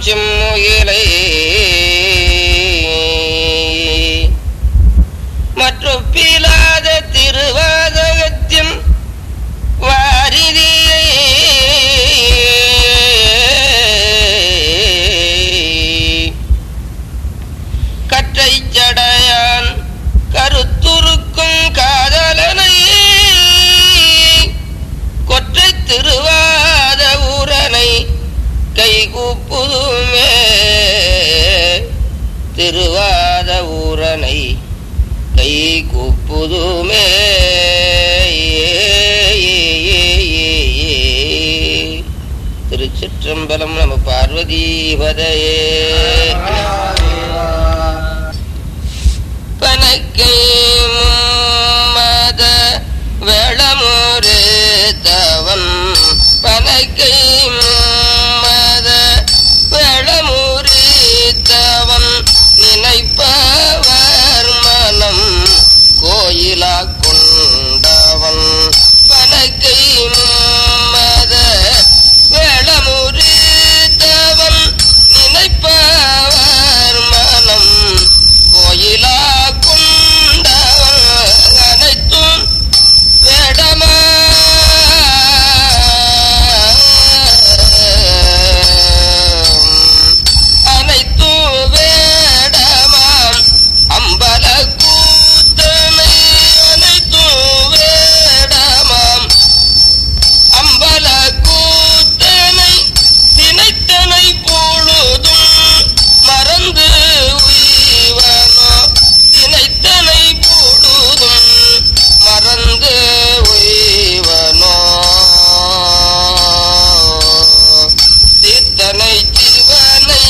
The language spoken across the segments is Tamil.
செம்முயிலை மற்றொப்பிலாத திருவாதகத்தியம் வாரிதியை கற்றை ஜடையான் கருத்துருக்கும் காதலனை கொற்றை திருவாத ஊரனை கைகூப்புதுமே திருவாத ஊரனை கை கூப்புதுமே திருச்சிற்றம்பலம் நம பார்வதீபதையே பனக்கை மத வேளமுரு தவன் பனக்கை மத வேளமுரு தவன் நினைப்பவர் மனம் கோயிலா கொண்டவன் பனக்கை மத வேளமுரு தவன் நினைப்பவர் மனம் கோயிலா கொண்டவன் அனைத்தும் வேடமா அனைத்தும் வேடமாம் அம்பல கூத்தனை அனைத்தும் வேடமாம் அம்பல கூத்தனை தினைத்தனை பொழுதும் மறந்து உய்வனோ தினைத்தனை பொழுதும் மறந்து உய்வனோ சித்தனை சிவனை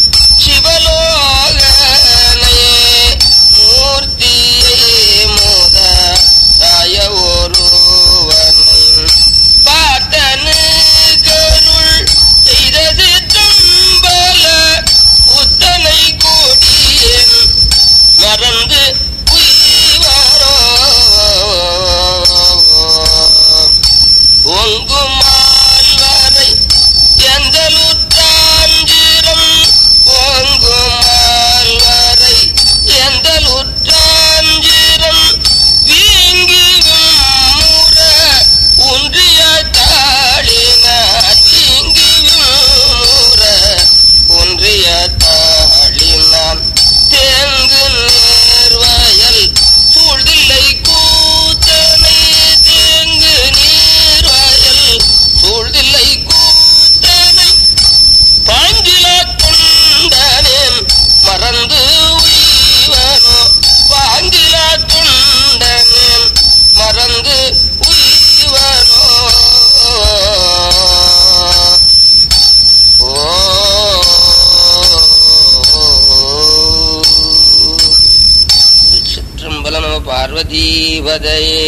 சிவலோகனை மூர்த்தியை முத தாய ஒருவனை பாட்டனு கருள் செய்தது தம்பல புத்தனை கொடியேன் மறந்து உய்வாரோ ஒங்குமால் வரை எந்தலுற்றாஞ்சிரம் ஓங்குமால் வரை எந்தலுற்றாஞ்சிரம் வீங்கி முற ஒன்றிய தாளினார் வீங்கி முற ஒன்றிய தாளினான் தேங்கு நேர்வயல் சூழ்தில்லை கூத்தனை தேங்கு நீர்வயல் சூழ்தில்லை கூத்தனை பாங்கிலா தொண்டனேன் மறந்து உய்வனோ பாங்கிலா தொண்டனேன் மறந்து உய்வனோ ஓ சிற்றம்பல நம பார்வதீபதையே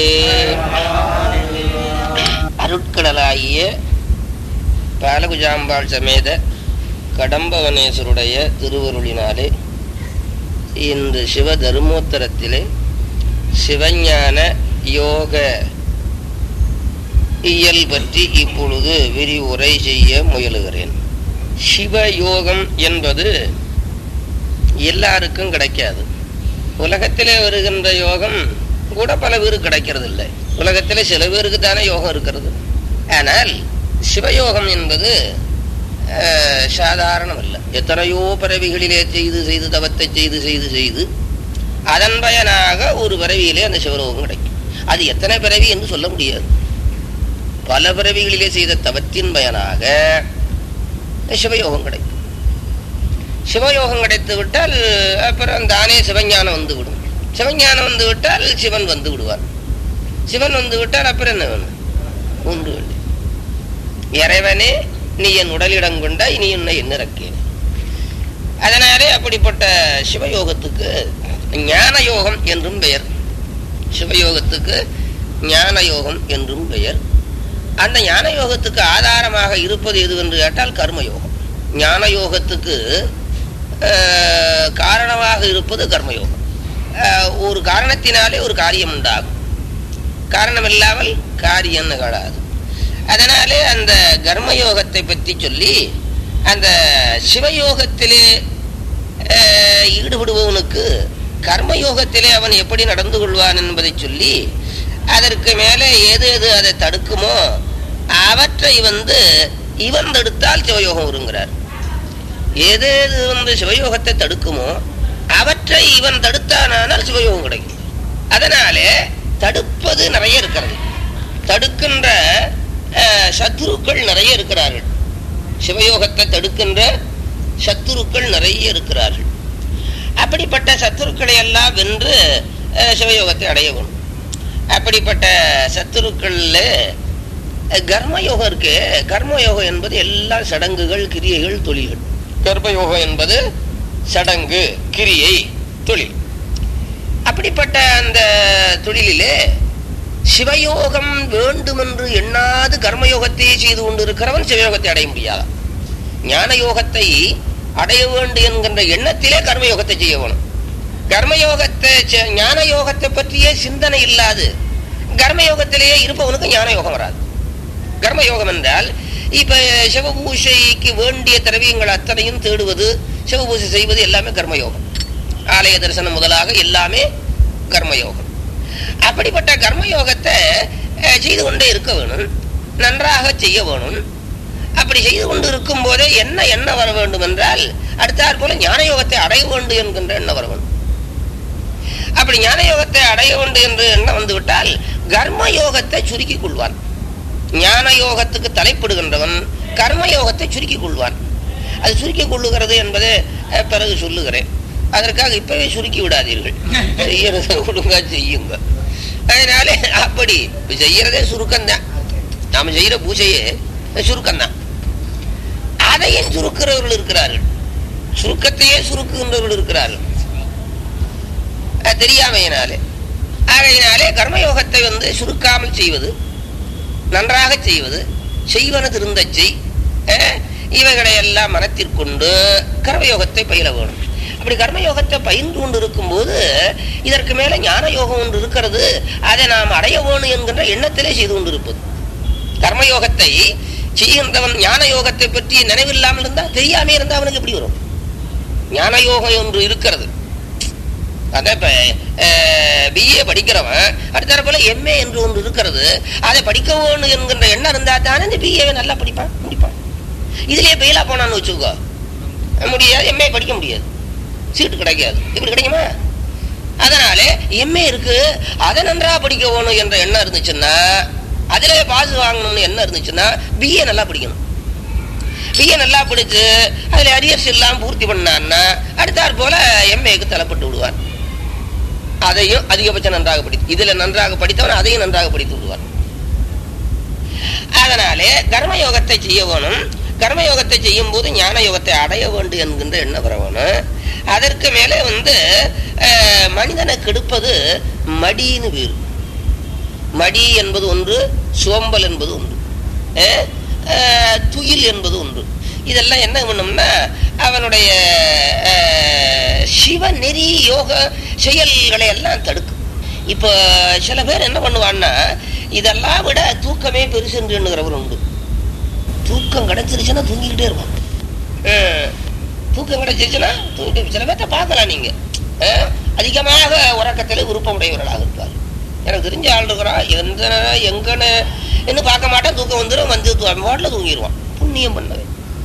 அருட்கடலாகிய பாலகுஜாம்பாள் சமேத கடம்பவனேஸ்வருடைய திருவருளினாலே இன்று சிவ தர்மோத்தரத்திலே சிவஞான யோக இயல் பற்றி இப்பொழுது விரிவுரை செய்ய முயலுகிறேன் சிவயோகம் என்பது எல்லாருக்கும் கிடைக்காது உலகத்திலே வருகின்ற யோகம் கூட பல பேருக்கு கிடைக்கிறது இல்லை உலகத்திலே சில பேருக்கு தானே யோகம் இருக்கிறது ஆனால் சிவயோகம் என்பது அஹ், சாதாரணம் அல்ல எத்தனையோ பிறவிகளிலே செய்து செய்து தவத்தை செய்து செய்து செய்து அதன் பயனாக ஒரு பிறவியிலே அந்த சிவலோகம் கிடைக்கும் அது எத்தனை பிறவி என்று சொல்ல முடியாது பல பிறவிகளிலே செய்த தவத்தின் பயனாக சிவயோகம் கிடைக்கும் சிவயோகம் கிடைத்து விட்டால் அப்புறம் தானே சிவஞானம் வந்து விடும் சிவஞானம் வந்து விட்டால் சிவன் வந்து விடுவார் சிவன் வந்து விட்டால் அப்புறம் என்ன வேணும் உண்டு வேண்டு இறைவனே நீ என் உடலிடம் கொண்டாய் நீ உன்னை என்னிறக்கேன் அதனாலே அப்படிப்பட்ட சிவயோகத்துக்கு ஞான யோகம் என்றும் பெயர் சிவயோகத்துக்கு ஞான யோகம் என்றும் பெயர் அந்த ஞான யோகத்துக்கு ஆதாரமாக இருப்பது எது என்று கேட்டால் கர்மயோகம் ஞான யோகத்துக்கு அஹ், காரணமாக இருப்பது கர்மயோகம் அஹ், ஒரு காரணத்தினாலே ஒரு காரியம் உண்டாகும் காரணம் இல்லாமல் காரியம் நிகழாது அதனாலே அந்த கர்மயோகத்தை பற்றி சொல்லி அந்த சிவயோகத்திலே அஹ், ஈடுபடுபவனுக்கு கர்மயோகத்திலே அவன் எப்படி நடந்து கொள்வான் என்பதை சொல்லி அதற்கு மேலே எது எது அதை தடுக்குமோ அவற்றை வந்து இவன் தடுத்தால் சிவயோகம் வருங்கிறார் எது எது வந்து சிவயோகத்தை தடுக்குமோ அவற்றை இவன் தடுத்தானால் சிவயோகம் கிடைக்கும் அதனாலே தடுப்பது நிறைய இருக்கிறது தடுக்கின்ற அஹ், சத்துருக்கள் நிறைய இருக்கிறார்கள் சிவயோகத்தை தடுக்கின்ற சத்துருக்கள் நிறைய இருக்கிறார்கள் அப்படிப்பட்ட சத்துருக்களை எல்லாம் வென்று அஹ், சிவயோகத்தை அடைய வேணும் அப்படிப்பட்ட சத்துருக்கள்ல அஹ், கர்மயோகம் இருக்கு கர்மயோகம் என்பது எல்லா சடங்குகள் கிரியைகள் தொழில்கள் கர்மயோகம் என்பது சடங்கு கிரியை தொழில் அப்படிப்பட்ட அந்த தொழிலிலே சிவயோகம் வேண்டுமென்று எண்ணாது கர்மயோகத்தையே செய்து கொண்டிருக்கிறவன் சிவயோகத்தை அடைய முடியாதான் ஞான யோகத்தை அடைய வேண்டும் என்கின்ற எண்ணத்திலே கர்மயோகத்தை செய்ய வேணும் கர்மயோகத்தை செ- ஞான யோகத்தை பற்றியே சிந்தனை இல்லாது கர்மயோகத்திலேயே இருப்பவனுக்கு ஞான யோகம் வராது கர்மயோகம் என்றால் இப்ப சிவபூஷைக்கு வேண்டிய திரவியங்கள் அத்தனையும் தேடுவது சிவபூஜை செய்வது எல்லாமே கர்மயோகம் ஆலய தரிசனம் முதலாக எல்லாமே கர்மயோகம் அப்படிப்பட்ட கர்மயோகத்தை அஹ், செய்து கொண்டே இருக்க வேணும் நன்றாக செய்ய வேணும் அப்படி செய்து கொண்டு இருக்கும் போதே என்ன என்ன வர வேண்டும் என்றால் அடுத்தாற் போல ஞான யோகத்தை அடைய வேண்டும் என்கின்ற எண்ணம் வர வேண்டும் அப்படி ஞான யோகத்தை அடைய வேண்டும் என்று எண்ணம் வந்து விட்டால் கர்ம யோகத்தை சுருக்கிக் கொள்வான் ஞான யோகத்துக்கு தலைப்படுகின்றவன் கர்ம யோகத்தை சுருக்கிக் கொள்வான் அது சுருக்கிக் கொள்ளுகிறது என்பதை அஹ், பிறகு சொல்லுகிறேன் அதற்காக இப்பவே சுருக்கி விடாதீர்கள் செய்யறதை ஒழுங்கா செய்யுங்க அதனால அப்படி செய்யறதே சுருக்கம்தான் நாம செய்யற பூஜையே சுருக்கம்தான் அதையும் சுருக்கிறவர்கள் இருக்கிறார்கள் சுருக்கத்தையே சுருக்குகின்றவர்கள் இருக்கிறார்கள் அது தெரியாமையினாலே ஆகையினாலே கர்மயோகத்தை வந்து சுருக்காமல் செய்வது நன்றாக செய்வது செய்வன திருந்தச் செய் அஹ், இவைகளை எல்லாம் மனத்திற்கொண்டு கர்மயோகத்தை பயில வேணும் அப்படி கர்மயோகத்தை பயின்று கொண்டு இருக்கும்போது இதற்கு மேல ஞான யோகம் ஒன்று இருக்கிறது அதை நாம் அடைய வேணும் என்கின்ற எண்ணத்திலே செய்து கொண்டு இருப்பது கர்மயோகத்தை செய்கின்றவன் ஞான யோகத்தை பற்றி நினைவில்லாமல் இருந்தா தெரியாம இருந்தா அவனுக்கு எப்படி வரும் ஞான யோகம் ஒன்று இருக்கிறது அதான் இப்ப பிஏ படிக்கிறவன் அடுத்த போல எம்ஏ என்று ஒன்று இருக்கிறது அதை படிக்க வேணும் என்கின்ற எண்ணம் இருந்தா தானே இந்த பிஏவை நல்லா படிப்பான் முடிப்பான் இதுலயே பெயிலா போனான்னு வச்சுக்கோ முடியாது எம்ஏ படிக்க முடியாது சீட்டு கிடைக்காது இப்படி கிடைக்குமா அதனால எம்ஏ இருக்கு அதை நன்றா படிக்க வேணும் என்ற எண்ணம் இருந்துச்சுன்னா அதுல பாஸ் வாங்கணும்னு எண்ணம் இருந்துச்சுன்னா பிஏ நல்லா படிக்கணும் பிஏ நல்லா படிச்சு அதுல அரியர்ஸ் எல்லாம் பூர்த்தி பண்ணான்னா அடுத்தாற் போல எம்ஏக்கு தலைப்பட்டு விடுவார் அதையும் அதிகபட்சம் நன்றாக படித்து இதுல நன்றாக படித்தவன் அதையும் நன்றாக படித்து விடுவார் அதனாலே கர்மயோகத்தை செய்ய வேணும் கர்மயோகத்தை செய்யும் போது ஞான யோகத்தை அடைய வேண்டும் என்கின்ற எண்ணம் வர வேணும் அதற்கு மேலே வந்து அஹ், மனிதனை கெடுப்பது மடின்னு பேரு மடி என்பது ஒன்று சோம்பல் என்பது ஒன்று அஹ், அஹ், துயில் என்பது ஒன்று இதெல்லாம் என்ன பண்ணும்னா அவனுடைய அஹ், சிவநெறி யோக செயல்களை எல்லாம் தடுக்கும் இப்போ சில பேர் என்ன பண்ணுவான்னா இதெல்லாம் விட தூக்கமே பெருசு என்று எண்ணுகிறவர் உண்டு தூக்கம் கிடைச்சிருச்சுன்னா தூங்கிக்கிட்டே இருப்பான் அஹ், தூக்கம் கிடைச்சிருச்சுன்னா தூங்கிட்டு சில பேர்த்த பார்க்கலாம் நீங்க அஹ், அதிகமாக உறக்கத்தில் விருப்பமுடையவர்களாக இருப்பார் எனக்கு தெரிஞ்ச ஆள் இருக்கிறான் எந்த நேரம் எங்கன்னு என்ன பார்க்க மாட்டான் தூக்கம் வந்துடும் வந்து வாட்டில் தூங்கிடுவான் புண்ணியம் பண்ணவே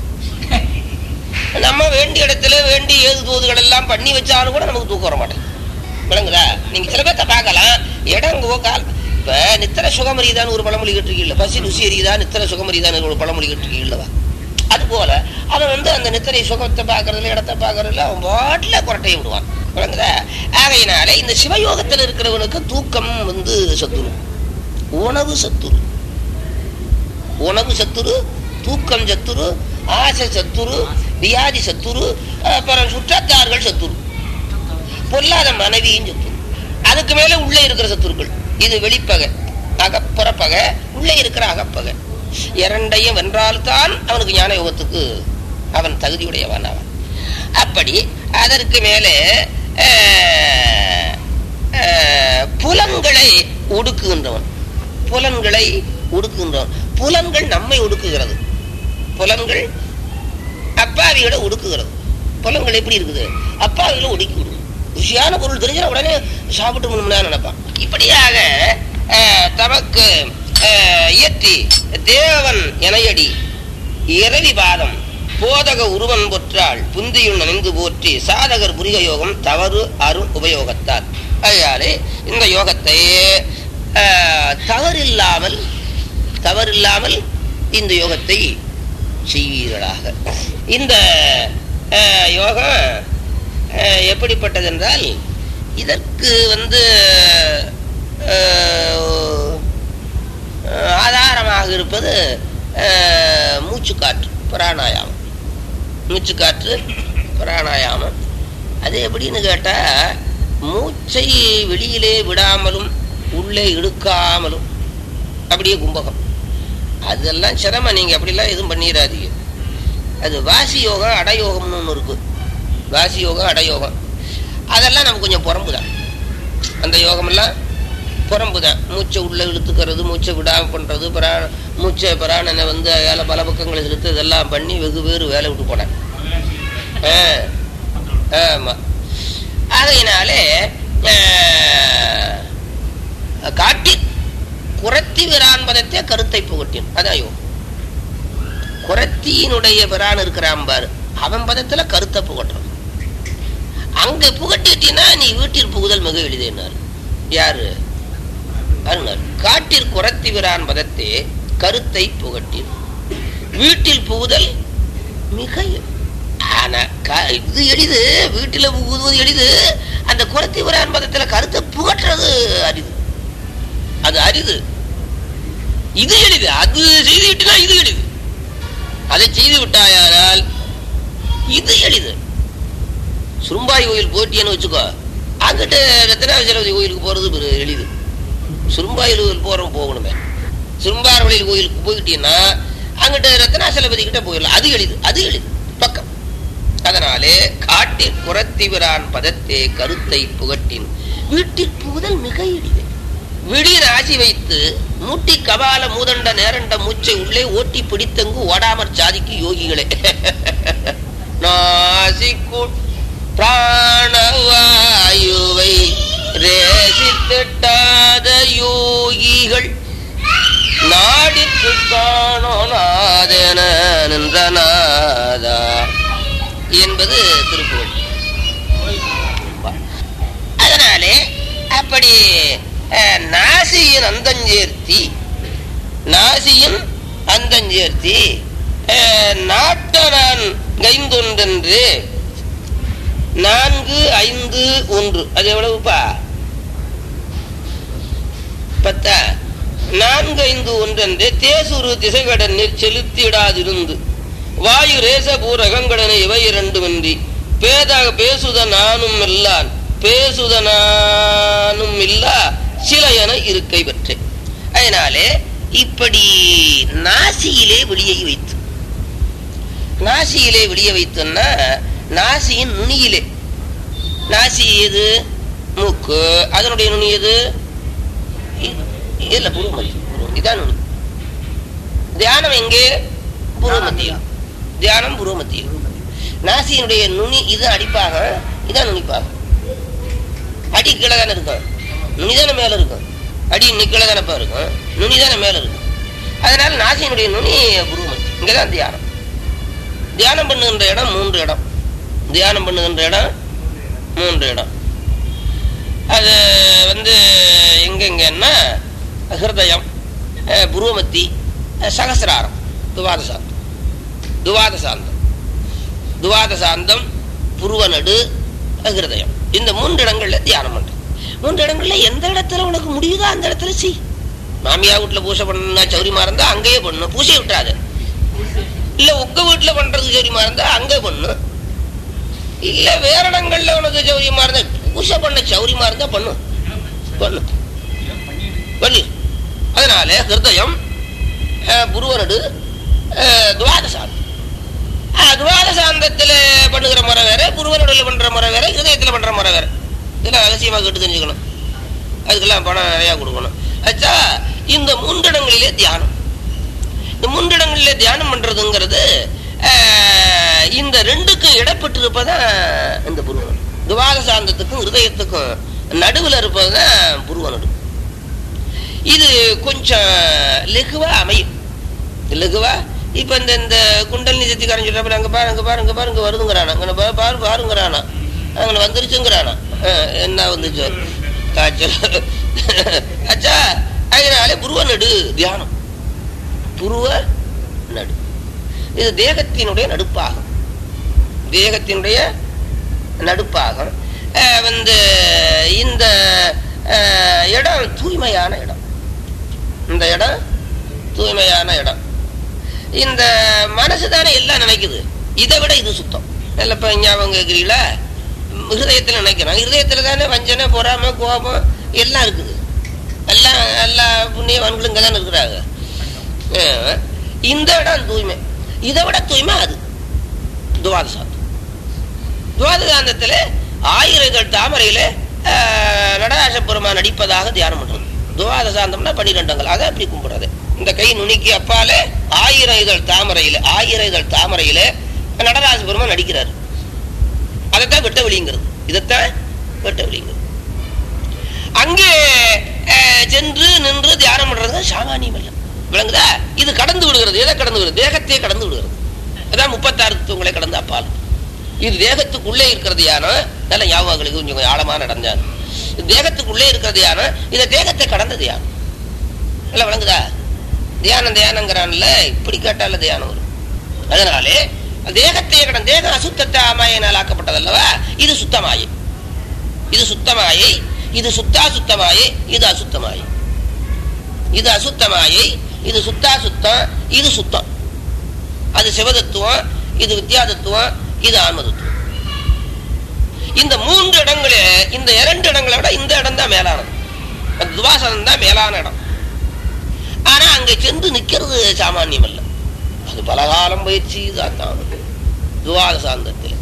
நம்ம வேண்டிய இடத்துல வேண்டிய ஏது தூதுகள் எல்லாம் பண்ணி வச்சாலும் கூட நமக்கு தூக்கம் வர மாட்டேங்குது விளங்குதா நீங்க சில பேர்த்த பார்க்கலாம் இடங்கோ கால் இப்ப நித்திர சுகமரிதான்னு ஒரு பழமொழி கேட்டிருக்கீங்கள பசி ருசி எரியுதா நித்திர சுகமரிதான்னு ஒரு பழமொழி கேட்டிருக்கீங்களவா அது போல அவன் வந்து அந்த நித்திரை சுகத்தை பார்க்கறதுல இடத்தை பார்க்கறதுல அவன் பாட்டில் குரட்டையை விடுவான் விளங்குதா ஆகையினாலே இந்த சிவயோகத்தில் இருக்கிறவனுக்கு தூக்கம் வந்து சத்துரு உணவு சத்துரு உணவு சத்துரு தூக்கம் சத்துரு ஆசை சத்துரு வியாதி சத்துரு அப்புறம் சுற்றத்தார்கள் சத்துரு பொல்லாத மனைவியும் சத்துரு அதுக்கு மேல உள்ளே இருக்கிற சத்துருக்கள் இது வெளிப்பகை அகப்புறப்பகை உள்ளே இருக்கிற அகப்பகை இரண்டையும் வென்றால்தான் அவனுக்கு ஞான யோகத்துக்கு அவன் தகுதியுடையவன் அவன் அப்படி அதற்கு மேலே அஹ், அஹ், புலன்களை ஒடுக்குகின்றவன் புலன்களை ஒடுக்குகின்றவன் புலன்கள் நம்மை ஒடுக்குகிறது புலன்கள் அப்பாவிகளை ஒடுக்குகிறது புலங்கள் எப்படி இருக்குது அப்பாவிகளை ஒடுக்கி விடும் ருசியான பொருள் தெரிஞ்சா உடனே சாப்பிட்டு முன்னு நினைப்பான் இப்படியாக அஹ், தமக்கு அஹ், இயற்றி தேவன் எனையடி இரவி பாதம் போதக உருவன் பொற்றாள் புந்தியுள் நனைந்து போற்றி சாதகர் புரிக யோகம் தவறு அருள் உபயோகத்தால் அதனாலே இந்த யோகத்தை அஹ், தவறில்லாமல் தவறில்லாமல் இந்த யோகத்தை செய்வீர்களாக இந்த அஹ், யோகம் அஹ், எப்படிப்பட்டது என்றால் இதற்கு வந்து அஹ், அஹ், ஆதாரமாக இருப்பது அஹ், மூச்சுக்காற்று பிராணாயாமம் மூச்சுக்காற்று பிராணாயாமம் அது எப்படின்னு கேட்டா மூச்சை வெளியிலே விடாமலும் உள்ளே இழுக்காமலும் அப்படியே கும்பகம் அதெல்லாம் சிரமம் நீங்க அப்படிலாம் எதுவும் பண்ணிடாதீங்க அது வாசி யோகம் அடயோகம்னு ஒன்று இருக்கு வாசி யோகம் அடயோகம் அதெல்லாம் நமக்கு கொஞ்சம் புறம்பு தான் அந்த யோகமெல்லாம் புறம்பு தான் மூச்சை உள்ள இழுத்துக்கிறது மூச்சை விடாம பண்றது பிரா மூச்சை பிராணனை வந்து அதில் பல பக்கங்களை இழுத்து இதெல்லாம் பண்ணி வெகு வேறு வேலை விட்டு போனேன் ஆ ஆமா ஆகையினாலே ஆஹ், காட்டி குரத்தி விரான் பதத்தை கருத்தை புகட்டின் அதான் யோகம் குரத்தியினுடைய பிரான் இருக்கிறான் பாரு அவன் பதத்துல கருத்தை புகட்டுறான் அங்க புகட்டிட்டினா நீ வீட்டில் புகுதல் மிக எளிதேனார் யாரு அருணர் காட்டில் குரத்தி விரான் பதத்தே கருத்தை புகட்டின் வீட்டில் புகுதல் மிக எ- ஆனா க- இது எளிது வீட்டில புகுதுவது எளிது அந்த குரத்தி விரான் பதத்துல கருத்தை புகட்டுறது அரிது அது அரிது இது எளிது அது செய்து விட்டுனா இது எளிது அதை செய்து விட்டாயானால் இது எளிது சுரும்பாய் கோயில் போட்டியன்னு வச்சுக்கோ அங்கிட்ட ரத்னாச்சலபதி கோயிலுக்கு போறது பெரு- எளிது சுரும்பாயில் கோயில் போறோம் போகணுமே சுரும்பார்வழியில் கோயிலுக்கு போயிட்டீங்கன்னா அங்கிட்ட ரத்னாசலபதி கிட்ட போயிடலாம் அது எளிது அது எளிது பக்கம் அதனாலே காட்டில் குரத்திவிரான் பதத்தே கருத்தை புகட்டின் வீட்டில் புகுதல் மிக எளிது விடியர் ஆசி வைத்து மூட்டி கபால மூதண்ட நேரண்ட மூச்சை உள்ளே ஓட்டி பிடித்தங்கு ஓடாமற் சாதிக்கு யோகிகளே நாசிக்குள் பிராணவாயுவை ரேசித்திட்டாத யோகிகள் நாடித்து காணோனாதென நின்றனாதா என்பது திருப்புகழ் அதனாலே அப்படி அஹ், நாசியின் அந்தஞ்சேர்த்தி நாசியின் அந்தஞ்சேர்த்தி அஹ், நாட்ட நான் கைந்தொன்றென்று நான்கு ஐந்து ஒன்று அது எவ்வளவுப்பா பத்தா நான்கு ஐந்து ஒன்றென்று தேசுரு திசைகடனில் செலுத்திடாதிருந்து வாயு ரேச பூரகங்கடனை இவை இரண்டுமின்றி பேதாக பேசுத நானும் இல்லான் பேசுத நானும் இல்லா சில என இருக்கை பெற்றேன் அதனாலே இப்படி நாசியிலே வெளியை வைத்து நாசியிலே வெளியே வைத்தோம்னா நாசியின் நுனியிலே நாசி எது மூக்கு அதனுடைய நுனி எது இ- இல்ல புருவமத்தி புருவம். இதான் நுனி தியானம் எங்கே புருவமத்தியம் தியானம் புருவமத்தியம் நாசியினுடைய நுனி இது அடிப்பாக இதான் நுனிப்பாக அடி கீழே தானே இருக்கும் நுனி தானே மேல இருக்கும் அடி நிக்கீழே தானப்பா இருக்கும் நுனி தானே மேல இருக்கும் அதனால நாசியினுடைய நுனி புருவமத்தி இங்கதான் தியானம் தியானம் பண்ணுகின்ற இடம் மூன்று இடம் தியானம் பண்ணுகின்ற இடம் மூன்று இடம் அது வந்து எங்கெங்கன்னா ஹிருதயம் அஹ், புருவமத்தி அஹ், சகசிராரம் துவாதசாந்தம் துவாதசாந்தம் துவாதசாந்தம் புருவநடு அஹ், ஹிருதயம் இந்த மூன்று இடங்கள்ல தியானம் பண்றது மூன்று இடங்கள்ல எந்த இடத்துல உனக்கு முடியுதோ அந்த இடத்துல செய் மாமியா வீட்டுல பூசை பண்ணா சௌரியமா இருந்தா அங்கேயே பண்ணு பூசை விட்டாது இல்ல உங்க வீட்டுல பண்றது சௌரியமா இருந்தா அங்கே பண்ணு இல்ல வேற இடங்கள்ல உனக்கு சௌரியமா இருந்தா பூசை பண்ண சௌரியமா இருந்தா பண்ணு பண்ணு பண்ணு அதனால ஹிருதயம் அஹ், புருவனடு அஹ், துவாதசாந்தம் அஹ், துவாதசாந்தத்துல பண்ணுகிற முறை வேற புருவனடுல பண்ற முறை வேற ஹிருதயத்துல பண்ற முறை வேற இதெல்லாம் ரகசியமா கேட்டு தெரிஞ்சுக்கணும் அதுக்கெல்லாம் பணம் நிறைய கொடுக்கணும் அச்சா இந்த மூன்றிடங்களிலே தியானம் இந்த மூன்றிடங்களிலே தியானம் பண்றதுங்கிறது அஹ், இந்த ரெண்டுக்கும் இடப்பட்டிருப்பதான் இந்த புருவ துவாத சாந்தத்துக்கும் ஹிருதயத்துக்கும் நடுவில் இருப்பதுதான் புருவ நடு இது கொஞ்சம் லெகுவா அமையும் லெகுவா இப்ப இந்த இந்த குண்டல் நிஜத்திக்காரன் சொல்றப்ப அங்க பாரு அங்க பாரு அங்க பாரு இங்க வருதுங்கிறானா அங்க பாரு பாரு பாருங்கிறானா அங்க வந்துருச்சுங்கிறானா அஹ், என்ன வந்துச்சு காய்ச்சல் அச்சா அதனாலே புருவ நடு தியானம் புருவ நடு இது தேகத்தினுடைய நடுப்பாகும் தேகத்தினுடைய நடுப்பாகும் அஹ், வந்து இந்த அஹ், இடம் தூய்மையான இடம் இந்த இடம் தூய்மையான இடம் இந்த மனசு தானே எல்லாம் நினைக்குது இதை விட இது சுத்தம் நல்ல இப்ப ஞாபகம் கேட்குறீங்களா ஹிருதயத்தில் நினைக்கிறோம் ஹிருதயத்தில் தானே வஞ்சனை பொறாமை கோபம் எல்லாம் இருக்குது எல்லாம் எல்லா புண்ணியவான்களும் இங்கே தானே இருக்கிறாங்க அஹ், இந்த இடம் தூய்மை இதை விட தூய்மை அது துவாத சாந்தம் துவாத சாந்தத்தில் ஆயிரங்கள் தாமரையில அஹ், நடராஜ பெருமான் நடிப்பதாக தியானம் பண்றது துவாத சாந்தம்னா பன்னிரெண்டங்கள் அதை அப்படி கும்பிடுறது இந்த கை நுனிக்கு அப்பால ஆயிரம் இதழ் தாமரையில ஆயிரம் இதழ் தாமரையில நடராஜ பெருமான் நடிக்கிறார் அதைத்தான் வெட்ட வெளிங்கிறது இதைத்தான் வெட்ட வெளிங்கிறது அங்கே அஹ், சென்று நின்று தியானம் பண்றது சாமானியம் அல்ல விளங்குதா இது கடந்து விடுகிறது எதை கடந்து விடுறது தேகத்தையே கடந்து விடுகிறது அதான் முப்பத்தாறு தத்துவங்களை கடந்து அப்பால் இது தேகத்துக்குள்ளே இருக்கிறது யானோ நல்ல ஞாபகங்களுக்கு கொஞ்சம் ஆழமா நடந்தார் தேகத்துக்குள்ளே இருக்கிறது யானோ இந்த தேகத்தை கடந்தது யானோ இல்ல விளங்குதா தியானம் தியானங்கிறான்ல இப்படி கேட்டால தியானம் வரும் அதனாலே தேகத்தை கடந்த தேகம் அசுத்தத்தை மாயினால் ஆக்கப்பட்டதல்லவா இது சுத்தமாயை இது சுத்தமாயை இது சுத்தா சுத்தமாயை இது அசுத்தமாயை இது அசுத்தமாயை இது சுத்தா சுத்தம் இது சுத்தம் அது சிவதத்துவம் இது வித்யாதத்துவம் இது ஆன்மதத்துவம் இந்த மூன்று இடங்களே இந்த இரண்டு இடங்களை விட இந்த இடம் தான் மேலானது அந்த துவாசனம் தான் மேலான இடம் ஆனா அங்க சென்று நிக்கிறது சாமானியம் அல்ல அது பலகாலம் பயிற்சி தான் தான் துவாத சாந்தத்தில்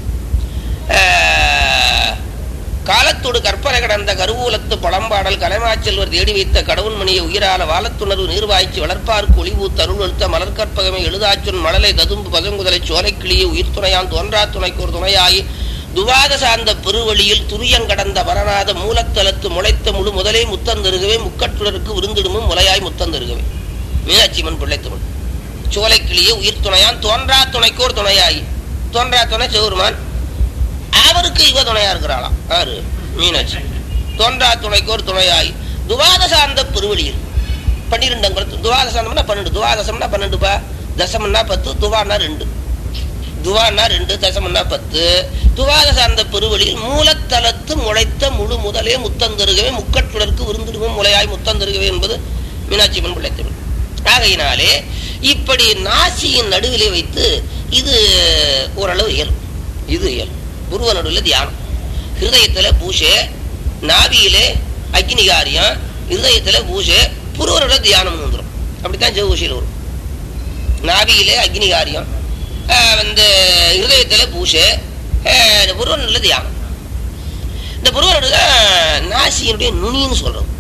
ஆஹ், காலத்தோடு கற்பனை கடந்த கருவூலத்து பழம்பாடல் கலைமாச்செல்வர் தேடி வைத்த கடவுள் மணியை உயிரால வாழத்துணர்வு நீர்வாய்ச்சி வளர்ப்பார்க்கு ஒளிவு தருள் எழுத்த மலர்கற்பகமே எழுதாச்சுன் மழலை ததும்பு பதங்குதலை சோலைக்கிளியை உயிர் துணையான் தோன்றா துணைக்கு ஒரு துணையாகி துவாத சார்ந்த பெருவழியில் துரியங்கடந்த வரநாத மூலத்தலத்து முளைத்த முழு முதலே முத்தந்தருகவே முக்கட்டுடருக்கு விருந்திடுமும் முலையாய் முத்தந்தருகவே மீனாட்சிமன் பிள்ளைத்தமிழ் சோலைக்கிளியே உயிர் துணையான் தோன்றா துணைக்கோர் துணையாகி தோன்றா துணை சிவருமான் அவருக்கு இவ துணையா இருக்கிறாளாம் யாரு மீனாட்சி தோன்றா துணைக்கோர் துணையாகி துவாத சார்ந்த பெருவழியில் பன்னிரெண்டு துவாத சாந்தம்னா பன்னெண்டு துவாதசம்னா பன்னெண்டுப்பா தசமம்னா பத்து துவானா ரெண்டு துவானா ரெண்டு தசமம்னா பத்து துவாத சார்ந்த பெருவழியில் மூலத்தலத்து முளைத்த முழு முதலே முத்தந்தருகவே முக்கட்டுடற்கு விருந்திடுவோம் முளையாய் முத்தந்தருகவே என்பது மீனாட்சி மண் பிள்ளைத்தமிழ் ஆகையினாலே இப்படி நாசியின் நடுவிலே வைத்து இது ஓரளவு இயலும் இது இயலும் புருவ நடுவில் தியானம் ஹிருதயத்துல பூஷை நாவியிலே அக்னிகாரியம் ஹிருதயத்துல பூஷை புருவ நடுவில் தியானம் வந்துடும் அப்படித்தான் ஜெவூஷியில் வரும் நாவியிலே அக்னிகாரியம் ஆஹ் வந்து ஹிருதயத்துல பூஷை ஆஹ் புருவ நடுவில் தியானம் இந்த புருவ நடுவில் நாசியினுடைய நுனின்னு சொல்றோம்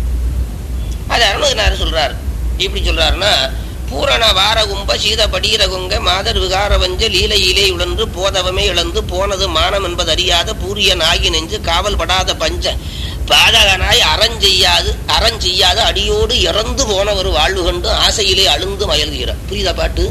அது அருணகிரிநாதர் சொல்றாரு எப்படி சொல்றாருன்னா பூரண வாரகும்ப சீத படீரகுங்க மாதர் விகார வஞ்ச லீலையிலே உழன்று போதவமே இழந்து போனது மானம் என்பது அறியாத பூரிய நாகி நெஞ்சு காவல் படாத பஞ்ச பாதகனாய் அறஞ்செய்யாது அறஞ்செய்யாத அடியோடு இறந்து போன ஒரு வாழ்வு கண்டு ஆசையிலே அழுந்து மயல்கிற புரியுதா பாட்டு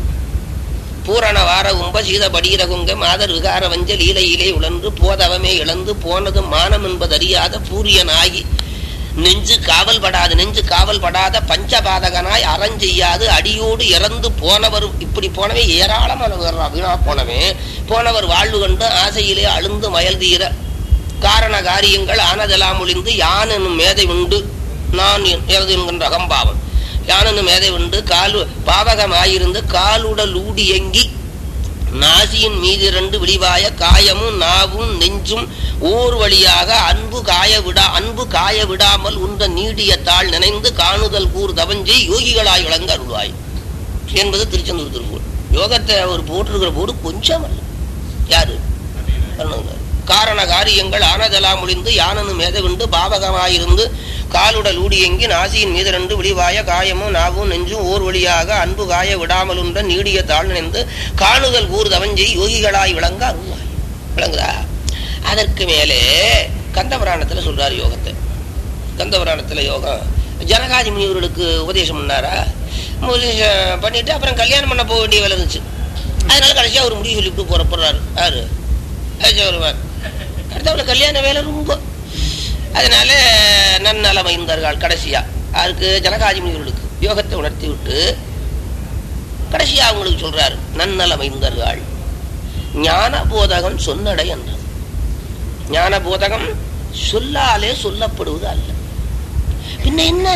பூரண வார உம்ப சீத படீரகுங்க மாதர் விகார வஞ்ச லீலையிலே உழன்று போதவமே இழந்து போனது மானம் என்பது அறியாத பூரியனாகி நெஞ்சு காவல் படாது நெஞ்சு காவல் படாத பஞ்சபாதகனாய் அறஞ்செய்யாது அடியோடு இறந்து போனவர் இப்படி போனவே ஏராளமானவர் வீணா போனவே போனவர் வாழ்வு கண்டு ஆசையிலே அழுந்து மயல் தீர காரண காரியங்கள் ஆனதெல்லாம் ஒளிந்து யான் என்னும் மேதை உண்டு நான் எனது என்கின்ற அகம்பாவம் யான் என்னும் மேதை உண்டு கால் பாவகமாயிருந்து காலுடல் ஊடியங்கி நாசியின் மீதிரண்டு விழிவாய காயமும் நாவும் நெஞ்சும் ஓர் வழியாக அன்பு காய விடா அன்பு காய விடாமல் உந்த நீடிய தாள் நினைந்து காணுதல் கூர் தவஞ்செய் யோகிகளாய் விளங்க அருள்வாய் என்பது திருச்செந்தூர் திருப்பூர் யோகத்தை அவர் போட்டிருக்கிற போது கொஞ்சம் அல்ல யாரு அருணகிரிநாதர். காரண காரியங்கள் ஆனதெல்லாம் முடிந்து யானனு மேதவிண்டு பாவகமாயிருந்து காலுடல் ஊடியங்கி நாசியின் மீது ரெண்டு விழிவாய காயமும் நாவும் நெஞ்சும் ஓர் வழியாக அன்பு காய விடாமலுன்ற நீடிய தாழ் நினைந்து காணுதல் கூறு தவஞ்செய் யோகிகளாய் விளங்க அருள்வாய் விளங்குதா அதற்கு மேலே கந்தபுராணத்துல சொல்றாரு யோகத்தை கந்தபுராணத்துல யோகம் ஜனகாதி முனிவர்களுக்கு உபதேசம் பண்ணாரா உபதேசம் பண்ணிட்டு அப்புறம் கல்யாணம் பண்ண போக வேண்டிய வேலை இருந்துச்சு அதனால கடைசியா ஒரு முடிவு சொல்லிவிட்டு போற போறாரு யாரு வருவார் அடுத்தவள கல்யாண வேலை ரொம்ப அதனால நன்னலம் இருந்தார்கள் கடைசியா அதுக்கு ஜனகாதி முனிவர்களுக்கு யோகத்தை உணர்த்தி விட்டு கடைசியா அவங்களுக்கு சொல்றாரு நன்னலம் இருந்தார்கள் ஞான போதகம் சொன்னடை என்றார் ஞான போதகம் சொல்லாலே சொல்லப்படுவது அல்ல பின்ன என்ன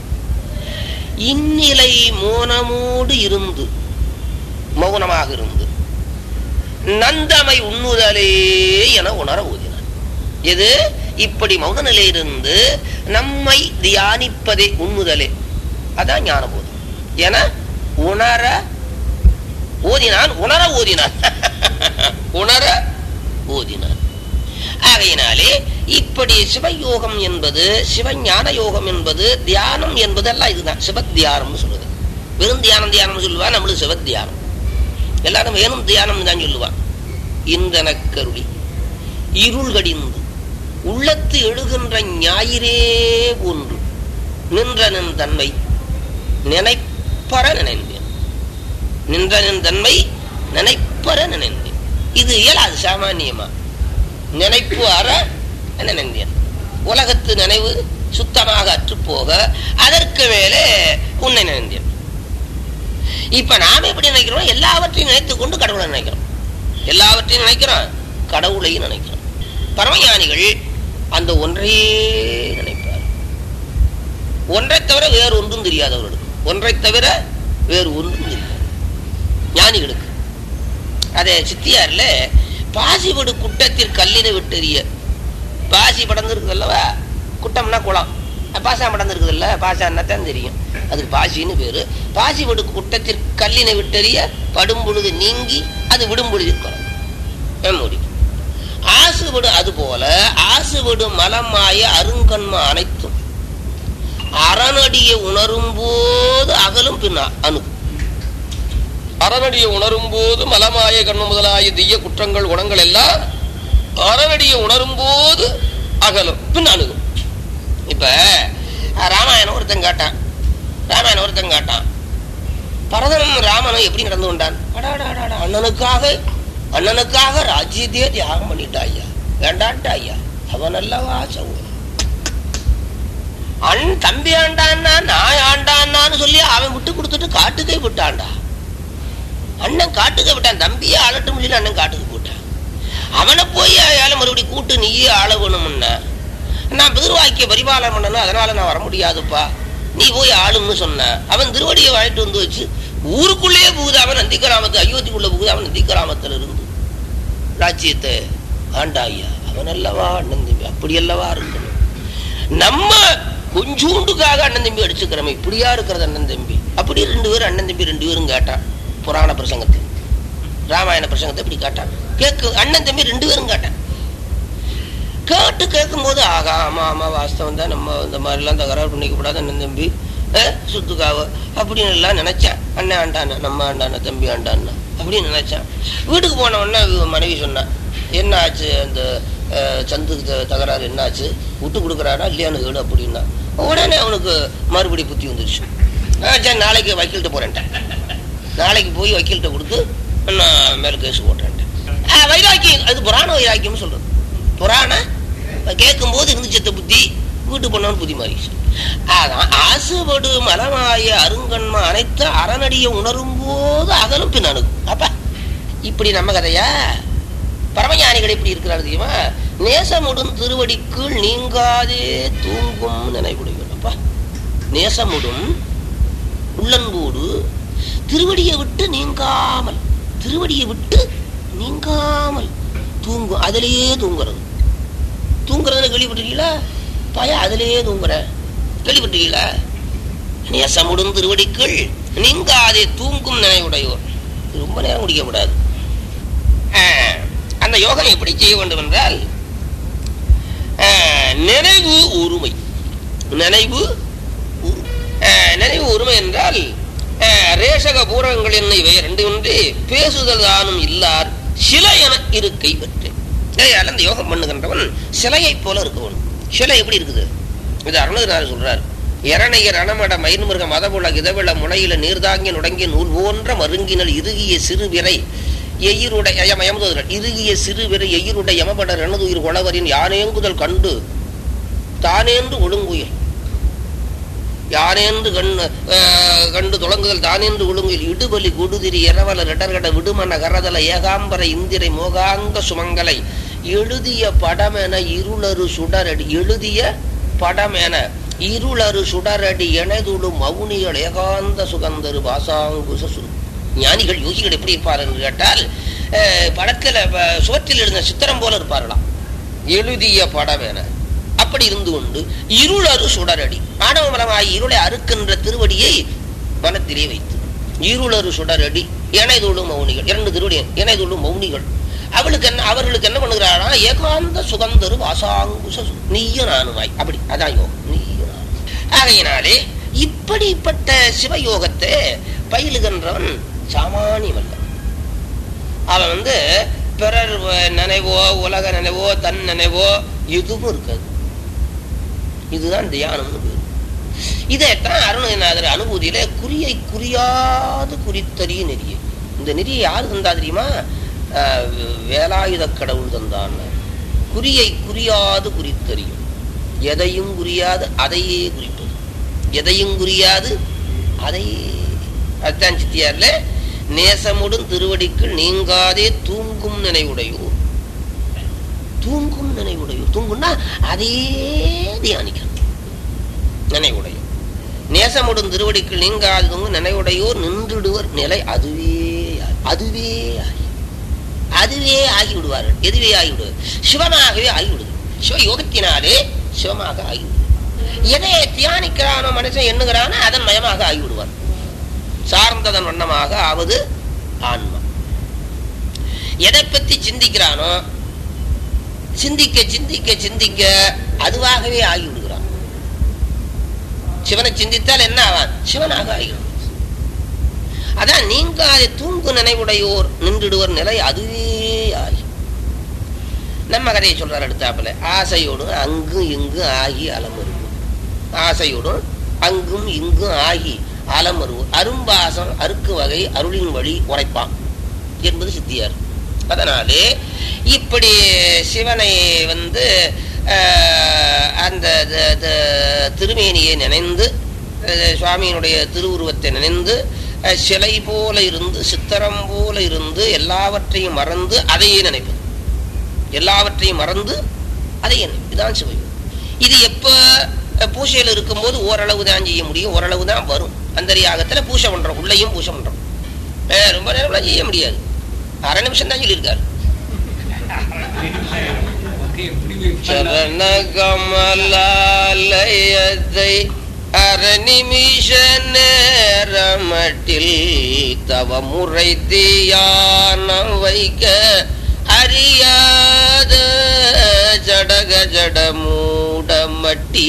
இந்நிலை மோனமோடு இருந்து மௌனமாக இருந்து நந்தமை உண்ணுதலே என உணர ஊதினார் எது இப்படி மௌன நிலையிலிருந்து நம்மை தியானிப்பதே உண்ணுதலே அதான் ஞானபோதம் என உணர ஓதினான் உணர ஓதினான் உணர ஓதினான் ஆகையினாலே இப்படி சிவயோகம் என்பது சிவஞான யோகம் என்பது தியானம் என்பதெல்லாம் இதுதான் சிவத்தியானம்னு சொல்லுது வெறும் தியானம் தியானம் சொல்லுவா நம்மளுக்கு சிவத்தியானம் எல்லாரும் வேணும் தியானம் தான் சொல்லுவான் இந்தனக்கருளி இருள் கடிந்து உள்ளத்து எழுகின்ற ஞாயிறே ஒன்று நின்ற நின் தன்மை நினைப்பற நினைந்தேன் நின்ற நின் தன்மை நினைப்பற நினைந்தேன் இது இயலாது சாமானியமா நினைப்பு அற நினைந்தேன் உலகத்து நினைவு சுத்தமாக அற்றுப்போக அதற்கு மேலே உன்னை நினைந்தேன் இப்ப நாம எப்படி நினைக்கிறோம் எல்லாவற்றையும் நினைத்துக் கொண்டு கடவுளை நினைக்கிறோம் எல்லாவற்றையும் நினைக்கிறோம் கடவுளையும் நினைக்கிறோம் பரமஞானிகள் அந்த ஒன்றையே நினைப்பார் ஒன்றை தவிர வேறு ஒன்றும் தெரியாது அவர்களுக்கு ஒன்றை தவிர வேறு ஒன்றும் தெரியாது ஞானிகளுக்கு அதே சித்தியார்ல பாசிபடு குட்டத்தில் கல்லினை விட்டெறிய பாசி படர்ந்து இருக்குது அல்லவா குட்டம்னா குளம் பாசா படர்ந்து இருக்குது இல்ல பாசான்னா தான் தெரியும் அதுக்கு பாசின்னு பேரு பாசி படு குட்டத்தில் கல்லினை விட்டெறிய படும் பொழுது நீங்கி அது விடும் பொழுது குளம் மூடி ஆசுபடு அது போல ஆசுபடு மலமாய அருங்கண்ம அனைத்தும் அறநடியை உணரும் போது அகலும் பின்னா அணு அறநடியை உணரும் போது மலமாய கண்ணு முதலாய தீய குற்றங்கள் குணங்கள் எல்லாம் அறநடியை உணரும் போது அகலும் பின் அணுகும் இப்ப ராமாயணம் ஒருத்தன் கேட்டான் ராமாயணம் ஒருத்தன் கேட்டான் பரதனும் ராமனும் எப்படி நடந்து கொண்டான் அடாடாடா அண்ணனுக்காக அண்ணனுக்காக ராஜ்யத்தையே தியாகம் பண்ணிட்டா ஐயா வேண்டான்டா ஐயா அவன் அல்லவா சௌகரம் அண் தம்பி ஆண்டான்னா நான் ஆண்டான்னு சொல்லி அவன் விட்டு கொடுத்துட்டு காட்டுக்கே விட்டான்டா அண்ணன் காட்டுக்கு விட்டான் தம்பியே ஆளட்டும் சொல்லி அண்ணன் காட்டுக்கு போட்டான் அவனை போய் ஏழை மறுபடியும் கூட்டு நீயே ஆள வேணும்னா நான் பிதிர்வாக்கிய பரிபாலனம் பண்ணணும் அதனால நான் வர முடியாதுப்பா நீ போய் ஆளுன்னு சொன்ன அவன் திருவடியை வாங்கிட்டு வந்து வச்சு ஊருக்குள்ளேயே புகுது அவன் நந்தி கிராமத்து அயோத்திக்குள்ள புகுது அவன் நந்தி கிராமத்துல இருந்து ராஜ்யத்தை ஆண்டா ஐயா அவன் அல்லவா அண்ணன் தம்பி அப்படி அல்லவா இருக்கணும் நம்ம கொஞ்சூண்டுக்காக அண்ணன் தம்பி அடிச்சுக்கிறோம் இப்படியா இருக்கிறது அண்ணன் தம்பி அப்படி ரெண்டு பேரும் அண்ணன் தம்பி ரெண்டு பேரும் கேட்டான் புராண பிரசங்கத்தில் ராமாயண பிரசங்கத்தை இப்படி கேட்டான் கேக்கு அண்ணன் தம்பி ரெண்டு பேரும் கேட்டான் கேட்டு கேட்கும் போது ஆகா ஆமா ஆமா வாஸ்தவம் தான் நம்ம இந்த மாதிரிலாம் தகராறு பண்ணிக்க கூடாது அண்ணன் தம்பி சுத்துக்காவ அப்படின்னு எல்லாம் நினைச்சேன் அண்ணன் ஆண்டான நம்ம ஆண்டான தம்பி ஆண்டான அப்படின்னு நினைச்சேன் வீட்டுக்கு போன உடனே மனைவி சொன்னான் என்ன ஆச்சு அந்த சந்துக்கு தகராறு என்னாச்சு விட்டு கொடுக்குறாரா இல்லையான்னு கேடு அப்படின்னா உடனே அவனுக்கு மறுபடி புத்தி வந்துருச்சு சரி நாளைக்கு வக்கீல்கிட்ட போறேன்ட்டேன் நாளைக்கு போய் வக்கீல்கிட்ட கொடுத்து நான் மேல கேஸ் போட்டேன்ட்டேன் வைராக்கியம் அது புராண வைராக்கியம் சொல்றது புராண கேட்கும் போது இருந்துச்சத்த புத்தி வீட்டு பண்ணவன் புத்தி மாறிச்சு அதான் ஆசுபடு மலமாய அருங்கண்ம அனைத்து அறநடிய உணரும் போது அகலும் பின் அணுகும் அப்ப இப்படி நம்ம கதையா பரமஞானிகள் எப்படி இருக்கிறார் தெரியுமா நேசமுடும் திருவடிக்குள் நீங்காதே தூங்கும் நினைவுடையப்பா நேசமுடும் உள்ளன்போடு திருவடியை விட்டு நீங்காமல் திருவடியை விட்டு நீங்காமல் தூங்கும் அதிலேயே தூங்குறது தூங்குறதுன்னு கேள்விப்பட்டிருக்கீங்களா பய அதிலேயே தூங்குற கேள்விப்பட்டிருக்கீங்களா நேசமுடும் திருவடிக்குள் நீங்காதே தூங்கும் நினைவுடையோர் ரொம்ப நேரம் குடிக்க கூடாது அந்த யோகம் எப்படி செய்ய வேண்டும் என்றால் நினைவு ஒருமை நினைவு உரு- அஹ், நினைவு உரிமை என்றால் அஹ், ரேஷக பூரகங்கள் என்ன இவை ரெண்டு ஒன்று பேசுதல் தானும் இல்லார் சிலை என இருக்கை பெற்றேன் இதையால் அந்த யோகம் பண்ணுகின்றவன் சிலையை போல இருக்கவன் சிலை எப்படி இருக்குது இது அருணகிரிநாதர் சொல்றார் இரணைய ரணமட மயிர்மிருக மதபுல இதவிள முளையில நீர்தாங்கி நுடங்கிய நூல் போன்ற மருங்கினல் இறுகிய சிறு விரை எயிருடைய யம- யமதூதர்கள் இறுகிய சிறு விரை எயிருடைய யமபட ரணதுயிர் கொளவரின் யானேங்குதல் கண்டு தானேந்து ஒழுங்குயில் யானேந்து கண் அஹ், கண்டு தொடங்குதல் தானேந்து ஒழுங்குயில் இடுபலி குடுதிரி இரவல இடர்கட விடுமன கரதல ஏகாம்பர இந்திரை மோகாங்க சுமங்கலை எழுதிய படமென இருளரு சுடரடி எழுதிய படமென இருளரு சுடரடி எனதுடு மௌனிகள் ஏகாந்த சுகந்தரு பாசாங்குச சு ஞானிகள் யோகிகள் எப்படி இருப்பார் என்று கேட்டால் அஹ், படத்துல ப- சுவற்றில் எழுந்த சித்திரம் போல இருப்பார்களாம் எழுதிய படமென அப்படி இருந்து கொண்டு இருளரு சுடரடி ஆணவமலமாய் இருளை அறுக்கின்ற திருவடியை மனத்திலே வைத்து இருளரு சுடரடி இணைதொழு மௌனிகள் இரண்டு திருவடி இணைதொழு மௌனிகள் அவளுக்கு என்ன அவர்களுக்கு என்ன பண்ணுகிறாரா ஏகாந்த சுகந்தரு வாசாங்குச சு- நீயும் நானுமாய் அப்படி அதான் யோகம் நீயும் நானும். ஆகையினாலே இப்படிப்பட்ட சிவயோகத்தை பயிலுகின்றவன் சாமானியமல்ல அவன் வந்து பிறர் வ- நினைவோ உலக நினைவோ தன் நினைவோ எதுவும் இருக்காது இதுதான் தியானம்னு பேரு இதைத்தான் அருணகிரிநாதர் அனுபூதியில குறியை குறியாது குறித்தறிய நெறிய இந்த நெறியை யாரு தந்தா தெரியுமா ஆஹ் வேலாயுத கடவுள் தந்தான் குறியை குறியாது குறித்தறியும் எதையும் குறியாது அதையே குறிப்பது எதையும் குறியாது அதையே அதுதான் சித்தியார்ல நேசமுடன் திருவடிக்குள் நீங்காதே தூங்கும் நினைவுடையோர் தூங்கும் நினைவுடையோர் தூங்கும்னா அதே தியானிக்கணும் நினைவுடையோர் நேசமுடன் திருவடிக்குள் நீங்காது தூங்கும் நினைவுடையோர் நின்றுடுவர் நிலை அதுவே ஆகி- அதுவே ஆகி அதுவே ஆகிவிடுவார்கள் எதுவே ஆகிவிடுவது சிவமாகவே ஆகிவிடுது சிவ யோகத்தினாலே சிவமாக ஆகிவிடுது எதை தியானிக்கிறானோ மனுஷன் எண்ணுகிறானோ அதன் மயமாக ஆகிவிடுவான் சார்ந்ததன் வண்ணமாக ஆவது ஆன்மா எதை பத்தி சிந்திக்கிறானோ சிந்திக்க சிந்திக்க சிந்திக்க அதுவாகவே ஆகிவிடுகிறான் சிவனை சிந்தித்தால் என்ன ஆவான் சிவனாக ஆகிவிடும் அதான் நீங்காத தூங்கு நினைவுடையோர் நின்றுடுவர் நிலை அதுவே ஆகி நம்ம கதையை சொல்றார் அடுத்தாப்புல ஆசையோடும் அங்கும் இங்கும் ஆகி அலமருவோம் ஆசையோடும் அங்கும் இங்கும் ஆகி அலமருவோம் அரும்பாசம் அருக்கு வகை அருளின் வழி உரைப்பான் என்பது சித்தியார் அதனாலே இப்படி சிவனை வந்து ஆஹ், அந்த த- த- திருமேனியை நினைந்து அஹ், சுவாமியினுடைய திருவுருவத்தை நினைந்து அஹ், சிலை போல இருந்து சித்திரம் போல இருந்து எல்லாவற்றையும் மறந்து அதையே நினைப்பது எல்லாவற்றையும் மறந்து அதையே நினைப்பது இதுதான் சிவயோகம் இது எப்ப அஹ், பூஜையில் இருக்கும்போது ஓரளவு தான் செய்ய முடியும் ஓரளவு தான் வரும் அந்தரியாகத்துல பூஜை பண்றோம் உள்ளேயும் பூஜை பண்றோம் அஹ், ரொம்ப நேரம்லாம் செய்ய முடியாது அரை நிமிஷம் தான் சொல்லியிருக்காரு சரண கமலாலயத்தை அரை நிமிஷ நேரமட்டில் தவ முறை தியானம் வைக்க அறியாத ஜடக ஜட மூடமட்டி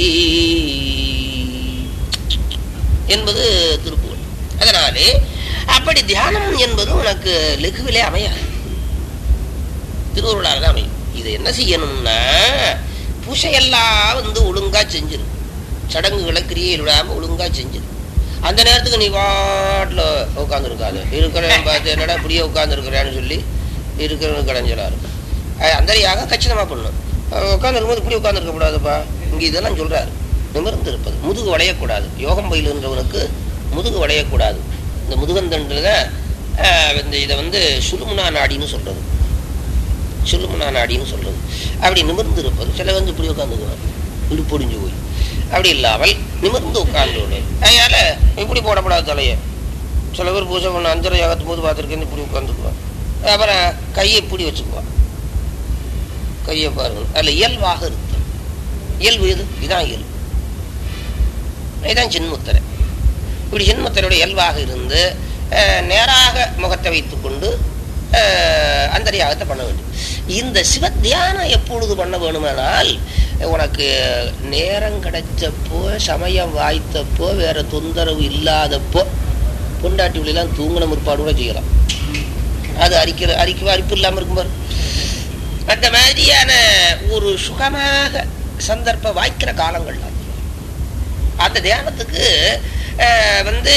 என்பது திருப்புகழ் அதனாலே அப்படி தியானம் என்பது உனக்கு லெகுவிலே அமையாது திருவருளால் தான் அமையும் இது என்ன செய்யணும்னா பூசையெல்லாம் வந்து ஒழுங்கா செஞ்சிரு சடங்குகளை கிரியையில் விடாம ஒழுங்கா செஞ்சிரு அந்த நேரத்துக்கு நீ பாட்டில் உட்காந்துருக்காது இருக்கிறவன் பார்த்து என்னடா இப்படியே உட்காந்துருக்கிறேன்னு சொல்லி இருக்கிறவனுக்கு கடைஞ்சலா இருக்கும் அஹ் அந்தரியாக கச்சிதமா பண்ணும் உட்காந்துருக்கும்போது இப்படி உட்காந்துருக்க கூடாதுப்பா இங்க இதெல்லாம் சொல்றாரு நிமிர்ந்து இருப்பது முதுகு வளையக்கூடாது யோகம் பயிலுன்றவனுக்கு முதுகு வளையக்கூடாது இந்த முதுகந்தண்டுல அஹ், இந்த இதை வந்து சுலுமுனா நாடின்னு சொல்றது சுலுமுனா நாடின்னு சொல்றது அப்படி நிமிர்ந்து இருப்பது சில வந்து இப்படி உட்காந்துக்குவான் இடுப்பொடிஞ்சு போய் அப்படி இல்லாமல் நிமிர்ந்து உட்கார்ந்து அதனால இப்படி போடப்படாத தலையை சில பேர் பூஜை பண்ண அஞ்சரை யாகத்து போது பார்த்துருக்கேன் இப்படி உட்காந்துக்குவான் அப்புறம் கையை இப்படி வச்சுக்குவான் கையை பாருங்க அதில் இயல்பாக இருக்கு இயல்பு இது இதுதான் இயல்பு இதுதான் சின்முத்திரை இப்படி சின்முத்திரையோட இயல்பாக இருந்து அஹ், நேராக முகத்தை வைத்துக்கொண்டு அஹ், அந்தரியாகத்தை பண்ண வேண்டும் இந்த சிவ தியானம் எப்பொழுது பண்ண வேணுமானால் உனக்கு நேரம் கிடைச்சப்போ சமயம் வாய்த்தப்போ வேற தொந்தரவு இல்லாதப்போ பொண்டாட்டி விழிலாம் தூங்கின முற்பாடு கூட செய்யலாம் அது அரிக்கிற அரிக்க அரிப்பு இல்லாமல் இருக்கும் பாரு அந்த மாதிரியான ஒரு சுகமாக சந்தர்ப்ப வாய்க்கிற காலங்கள் அது. அந்த தியானத்துக்கு அஹ், வந்து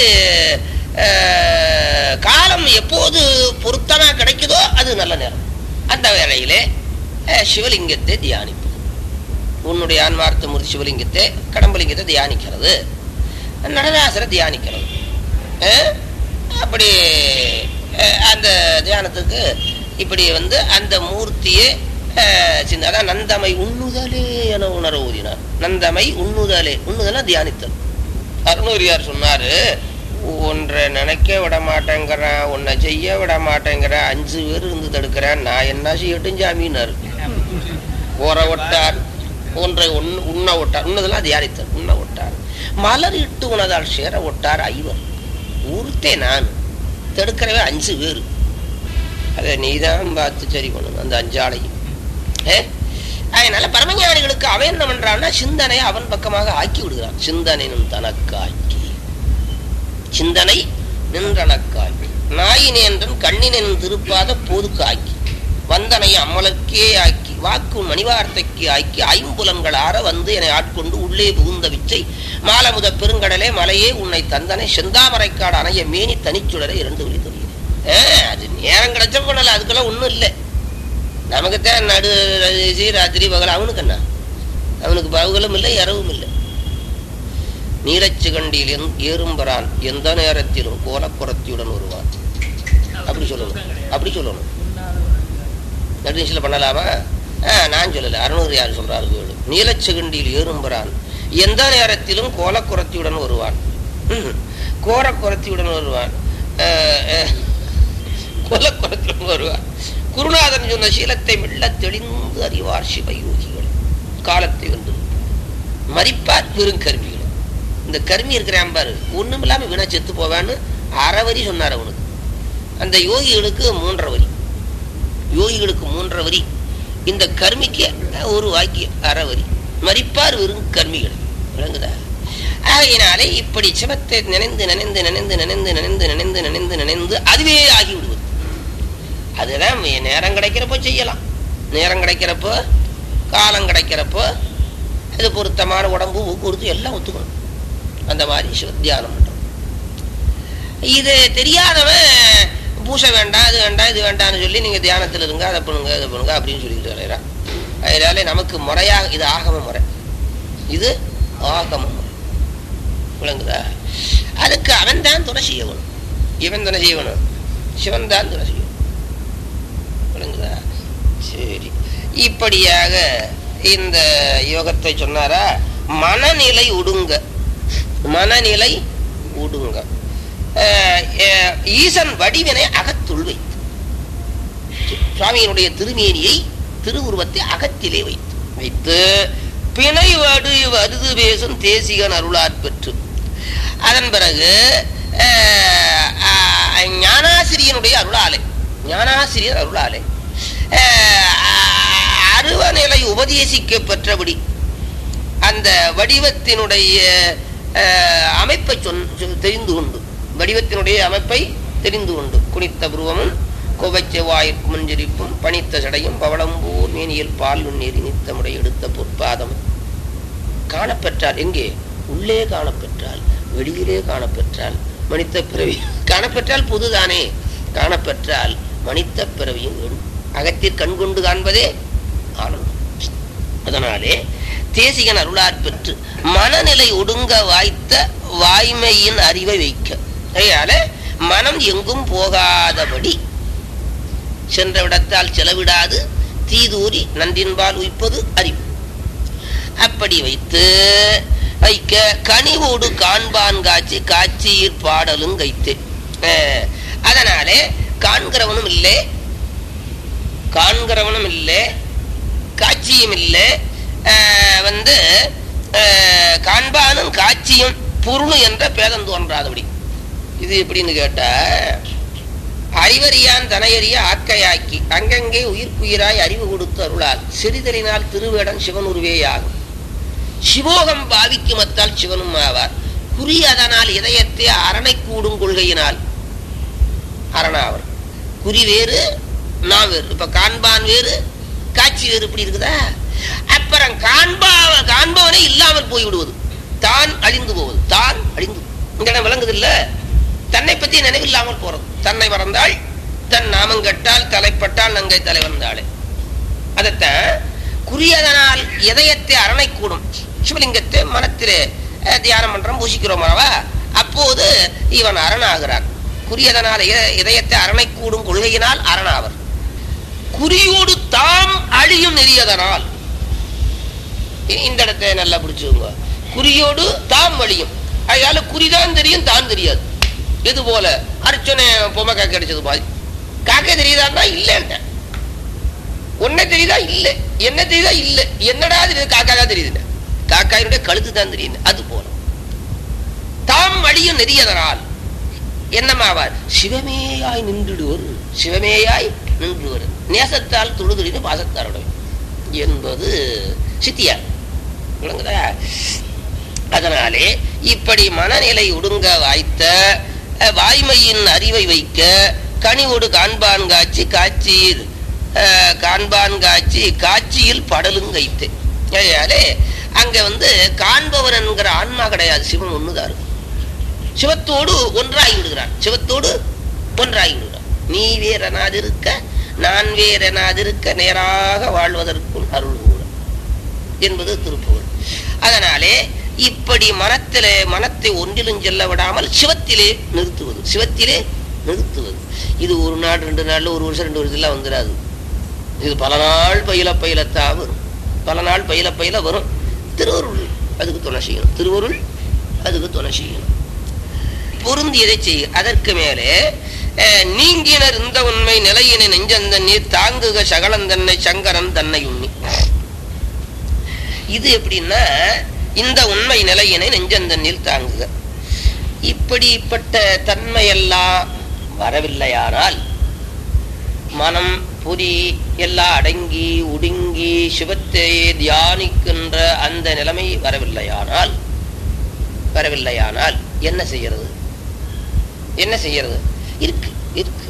அஹ், காலம் எப்போது பொருத்தமா கிடைக்குதோ அது நல்ல நேரம் அந்த வேளையிலே அஹ், சிவலிங்கத்தை தியானிப்பது உன்னுடைய ஆன்மார்த்த மூர்த்தி சிவலிங்கத்தை கடம்பலிங்கத்தை தியானிக்கிறது நடராசரை தியானிக்கிறது அஹ், அப்படி அஹ், அந்த தியானத்துக்கு இப்படி வந்து அந்த மூர்த்தியை அஹ், சின்ன அதான் நந்தமை உண்ணுதலே என உணர ஊதினார் நந்தமை உண்ணுதலே உண்ணுதலா தியானித்தல் அருணூரியார் சொன்னாரு ஒன்றை நினைக்க விட மாட்டேங்கிறேன் உன்னை செய்ய விட மாட்டேங்கிறேன் அஞ்சு பேர் இருந்து தடுக்கிறேன் நான் என்ன செய்யட்டும் ஜாமீனார் ஓர ஒட்டார் ஒன்றை உண்ண உண்ண ஒட்டார் உண்ணதெல்லாம் தியானித்தல் உண்ண ஒட்டார் மலர் இட்டு உணதால் சேர ஒட்டார் ஐவர் ஊருத்தே நான் தடுக்கிறவே அஞ்சு பேர் அதை நீதான் பார்த்து சரி பண்ணணும் அந்த அஞ்சாலையும் ஏ அதனால பரமஞானிகளுக்கு அவன் என்ன பண்றான்னா சிந்தனை அவன் பக்கமாக ஆக்கி விடுகிறான் சிந்தனைனும் தனக்கு ஆக்கி சிந்தனை நின்றனக்காய் நாயினேன்றன் கண்ணினன் திருப்பாத போதுக்கு ஆக்கி வந்தனை அம்மலக்கே ஆக்கி வாக்கு மணிவார்த்தைக்கு ஆக்கி ஐம்புலன்கள் ஆற வந்து என்னை ஆட்கொண்டு உள்ளே புகுந்த விச்சை மாலமுத பெருங்கடலே மலையே உன்னை தந்தனை செந்தாமரைக்காடு அணைய மேனி தனிச்சுடரை இரண்டு வழி தெரியுது அது நேரம் கிடைச்ச பண்ணல அதுக்கெல்லாம் ஒண்ணும் இல்லை நமக்குத்தான் நடு சி, ராத்திரி பகல் அவனுக்கு என்ன அவனுக்கு பகலும் இல்லை இரவும் இல்லை நீலச்சிகண்டியில் ஏறும்பரான் எந்த நேரத்திலும் கோலக்குரத்தியுடன் வருவான் அப்படி சொல்லணும் அப்படி சொல்லணும் நடுநிசில பண்ணலாமா ஆ, நான் சொல்லல அறுநூறு யார் சொல்றாரு கேளு நீலச்சிகண்டியில் ஏறும்பரான் எந்த நேரத்திலும் கோலக்குரத்தியுடன் வருவான் ம்ஹும். கோரக்குரத்தியுடன் வருவான் அஹ், அஹ், கோலக்குரத்தியுடன் வருவான் குருநாதன் சொன்ன சீலத்தை மெல்ல தெளிந்து அறிவார் சிவயோகிகள் காலத்தை வந்து மறிப்பார் பெரும் கருவிகள் இந்த கருமி இருக்கிறான் பாரு ஒண்ணும் இல்லாம வீணா செத்து போவான்னு அரை வரி சொன்னார் அவனுக்கு அந்த யோகிகளுக்கு மூன்றரை வரி யோகிகளுக்கு மூன்றரை வரி இந்த கர்மிக்கு ஒரு வாக்கியம் அரை வரி மறிப்பார் வெறும் கர்மிகள் விளங்குதா ஆகையினாலே இப்படி சிவத்தை நினைந்து நினைந்து நினைந்து நினைந்து நினைந்து நினைந்து நினைந்து நினைந்து அதுவே ஆகி விடுவது அதுதான் மே- நேரம் கிடைக்கிறப்போ செய்யலாம் நேரம் கிடைக்கிறப்போ காலம் கிடைக்கிறப்போ அது பொருத்தமான உடம்பு ஊக்குறுத்து எல்லாம் ஒத்துக்கணும் அந்த மாதிரி சிவ தியானம் பண்றோம் இது தெரியாதவன் பூசை வேண்டாம் இது வேண்டாம் இது வேண்டாம்னு சொல்லி நீங்க தியானத்தில் இருங்க அதை பண்ணுங்க அதை பண்ணுங்க அப்படின்னு சொல்லிட்டு வரைகிறான் அதனால நமக்கு முறையாக இது ஆகம முறை இது ஆகம முறை விளங்குதா அதுக்கு அவன் தான் துணை செய்யணும் இவன் துணை செய்யணும் சிவன் தான் துணை செய்யணும் விளங்குதா சரி இப்படியாக இந்த யோகத்தை சொன்னாரா மனநிலை ஒடுங்க மனநிலை ஒடுங்க அஹ், அஹ், ஈசன் வடிவினை அகத்துள் வைத்து சுவாமியினுடைய திருமேனியை திருவுருவத்தை அகத்திலே வைத்து வைத்து பிணை வடு வருது பேசும் தேசிகன் அருளாற் பெற்று அதன் பிறகு அஹ், அஹ், ஞானாசிரியனுடைய அருளாலை ஞானாசிரியர் அருளாலை அஹ், அருவநிலை உபதேசிக்க பெற்றபடி அந்த வடிவத்தினுடைய அஹ், அமைப்பை சொன் சொ- தெரிந்து கொண்டு வடிவத்தினுடைய அமைப்பை தெரிந்து கொண்டு குனித்த புருவமும் கோவைச்ச வாயிற்கு மஞ்சரிப்பும் பனித்த சடையும் பவளம்பூர் மேனியல் பால் நுண்ணீர் நித்தமுடைய எடுத்த பொற்பாதம் காணப்பெற்றால் எங்கே உள்ளே காணப்பெற்றால் வெளியிலே காணப்பெற்றால் மனித பிறவி காணப்பெற்றால் புதுதானே காணப்பெற்றால் மனித பிறவியும் வேணும் அகத்தில் கண்கொண்டு காண்பதே ஆனந்தம் அதனாலே தேசிகன் அருளார் பெற்று மனநிலை ஒடுங்க வாய்த்த வாய்மையின் அறிவை வைக்க அதனால மனம் எங்கும் போகாதபடி சென்ற விடத்தால் செலவிடாது தீதூரி நன்றின்பால் உய்ப்பது அறிவு அப்படி வைத்து வைக்க கனிவோடு காண்பான் காட்சி காட்சியிற் பாடலும் கைத்து அஹ், அதனாலே காண்கிறவனும் இல்லை காண்கிறவனும் இல்லை காட்சியும் இல்லை அஹ், வந்து அஹ், காண்பானும் காட்சியும் பொருளும் என்ற பேதம் தோன்றாதபடி இது எப்படின்னு கேட்டா அறிவறியான் தனையறிய ஆக்கையாக்கி அங்கங்கே உயிர்க்குயிராய் அறிவு கொடுத்து அருளால் சிறிதலினால் திருவேடன் சிவன் உருவேயாகும் சிவோகம் பாவிக்கு மத்தால் சிவனும் ஆவார் குறி அதனால் இதயத்தை அரணை கூடும் கொள்கையினால் அரணாவர் குறி வேறு நான் வேறு இப்ப காண்பான் வேறு காட்சி வேறு இப்படி இருக்குதா அப்புறம் காண்பா காண்பவனே இல்லாமல் போய் விடுவது தான் அழிந்து போவது தான் அழிந்து இந்த இடம் விளங்குது இல்ல தன்னை பத்தி நினைவில்லாமல் போறது தன்னை மறந்தாள் தன் நாமம் கெட்டால் தலைப்பட்டால் நங்கை தலை வந்தாளே அதைத்தான் குறியதனால் இதயத்தை அரணை கூடும் சிவலிங்கத்தை மனத்திலே அஹ், தியானம் பண்றோம் பூசிக்கிறோம் அல்லவா அப்போது இவன் அரணாகிறான் குறியதனால் இத- இதயத்தை அரணை கூடும் கொள்கையினால் அரணாவர் குறியோடு தாம் அழியும் நெறியதனால் இ- இந்த இடத்தை நல்லா பிடிச்சுங்க குறியோடு தாம் அழியும் அதனால குறிதான் தெரியும் தான் தெரியாது இது போல அர்ச்சனை பொம்மை காக்க அடிச்சது மாதிரி காக்க தெரியுதான்னா இல்லைன்ட்டேன் உன்னை தெரியுதா இல்ல என்ன தெரியுதா இல்ல என்னடா தெரியுது காக்கா தான் தெரியுது காக்காயினுடைய கழுத்து தான் தெரியுது அது போல தாம் அழியும் நெறியதனால் என்னமாவார் சிவமேயாய் நின்றுடுவர் சிவமேயாய் நின்றுவர் நேசத்தால் தொழுதுடிது பாசத்தாருடைய என்பது சித்தியார் விளங்குதா அதனாலே இப்படி மனநிலை ஒடுங்க வாய்த்த அஹ், வாய்மையின் அறிவை வைக்க கனிவோடு காண்பான் காட்சி காட்சியில் அஹ், காண்பான் காட்சி காட்சியில் படலுங்கைத்து அதனாலே அங்க வந்து காண்பவன் என்கிற ஆன்மா கிடையாது சிவன் ஒண்ணுதான் இருக்கு சிவத்தோடு ஒன்றாகி விடுகிறான் சிவத்தோடு ஒன்றாகி விடுகிறான் நீ வேறனாதிருக்க நான் வேறனாதிருக்க நேராக வாழ்வதற்குள் அருள் கூட என்பது திருப்புகழ் அதனாலே இப்படி மனத்திலே மனத்தை ஒன்றிலும் செல்ல விடாமல் சிவத்திலே நிறுத்துவது சிவத்திலே நிறுத்துவது இது ஒரு நாள் ரெண்டு நாள் ஒரு வருஷம் ரெண்டு வருஷத்துல வந்துடாது இது பல நாள் பயில பயிலத்தான் வரும் பல நாள் பயில பயில வரும் திருவருள் அதுக்கு துணை செய்யணும் திருவருள் அதுக்கு துணை செய்யணும் பொருந்தியதை செய்ய அதற்கு மேலே அஹ், நீங்கினர் இந்த உண்மை நிலையினை நெஞ்சந்தண்ணீர் தாங்குக சகலந்தன்னை சங்கரன் தன்னை உண்ணி இது எப்படின்னா இந்த உண்மை நிலையினை நெஞ்சந்தண்ணில் தாங்குக இப்படிப்பட்ட தன்மையெல்லாம் வரவில்லையானால் மனம் புரி எல்லாம் அடங்கி ஒடுங்கி சிவத்தை தியானிக்கின்ற அந்த நிலைமை வரவில்லையானால் வரவில்லையானால் என்ன செய்யறது என்ன செய்யறது இருக்கு இருக்கு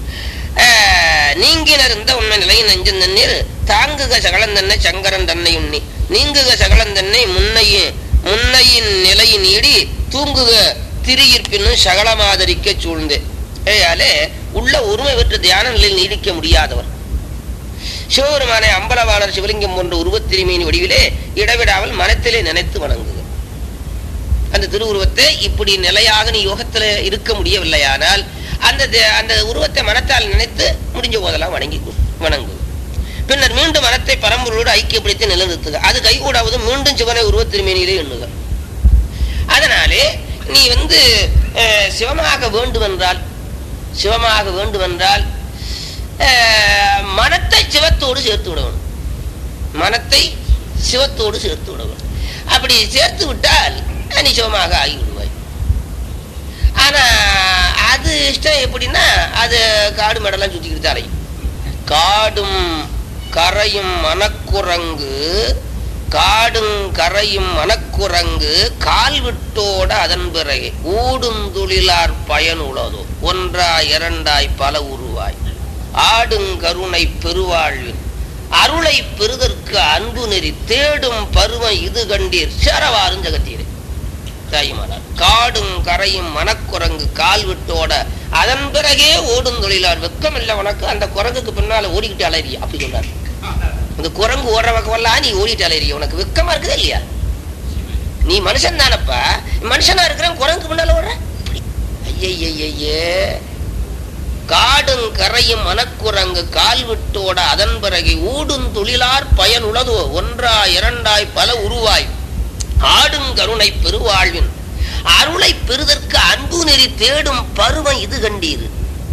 ஆஹ், நீங்கினர் இந்த உண்மை நிலையின் நெஞ்சன் தண்ணீர் தாங்குக சகலந்தன்னை சங்கரன் தன்னை உண்ணி நீங்குக சகலந்தன்னை முன்னையின் முன்னையின் நிலை நீடி தூங்குக திரியிற்பின்னும் சகலமாதரிக்க சூழ்ந்து ஏயாலே உள்ள ஒருமை பெற்று தியான நிலையில் நீடிக்க முடியாதவர் சிவபெருமானை அம்பலவாளர் சிவலிங்கம் போன்ற உருவத்திருமையின் வடிவிலே இடைவிடாமல் மனத்திலே நினைத்து வணங்குக அந்த திருவுருவத்தை இப்படி நிலையாக நீ யோகத்துல இருக்க முடியவில்லையானால் அந்த தே- அந்த உருவத்தை மனத்தால் நினைத்து முடிஞ்ச போதெல்லாம் வணங்கி கொடு- வணங்கு பின்னர் மீண்டும் மனத்தை பரம்பொருளோடு ஐக்கியப்படுத்தி நிலைநிறுத்துக அது கைகூடாவது மீண்டும் சிவனை உருவத்திருமேனியிலே எண்ணுக அதனாலே நீ வந்து அஹ், சிவமாக வேண்டுமென்றால் சிவமாக வேண்டுமென்றால் அஹ், மனத்தை சிவத்தோடு சேர்த்து விடணும் மனத்தை சிவத்தோடு சேர்த்து விடணும் அப்படி சேர்த்து விட்டால் நீ சிவமாக ஆகி விடுவாய் ஆனா அது இஷ்டம் எப்படின்னா அது காடு மடலாம் சுத்திக்கிட்டு தான் அலையும் காடும் கரையும் மனக்குரங்கு காடும் கரையும் மனக்குரங்கு கால் விட்டோட அதன் பிறகு ஊடும் துளிலார் பயனுள்ளதோ ஒன்றாய் இரண்டாய் பல உருவாய் ஆடும் கருணை பெருவாழ்வில் அருளை பெறுதற்கு அன்பு நெறி தேடும் பருவம் இது கண்டீர் சேரவாரும் ஜெகத்தீரே தாயுமானார் காடும் கரையும் மனக்குரங்கு கால் விட்டோட அதன் பிறகே ஓடும் தொழிலார் வெக்கம் இல்லை உனக்கு அந்த குரங்குக்கு பின்னால ஓடிக்கிட்டு அலைறிய அப்படி சொல்றாரு அந்த குரங்கு ஓடுற பக்கமெல்லாம் நீ ஓடிட்டு அலைறிய உனக்கு வெக்கமா இருக்குதா இல்லையா நீ மனுஷன் தானப்பா மனுஷனா இருக்கிறவன் குரங்கு பின்னால ஓடுற ஐயையே காடும் கரையும் மனக்குரங்கு கால் விட்டோட அதன் பிறகு ஊடும் தொழிலார் பயன் உளதோ ஒன்றா இரண்டாய் பல உருவாய் ஆடும் கருணை பெருவாழ்வின் அருளை பெறுதற்கு அன்பு நெறி தேடும் பருவம் இது கண்டீர்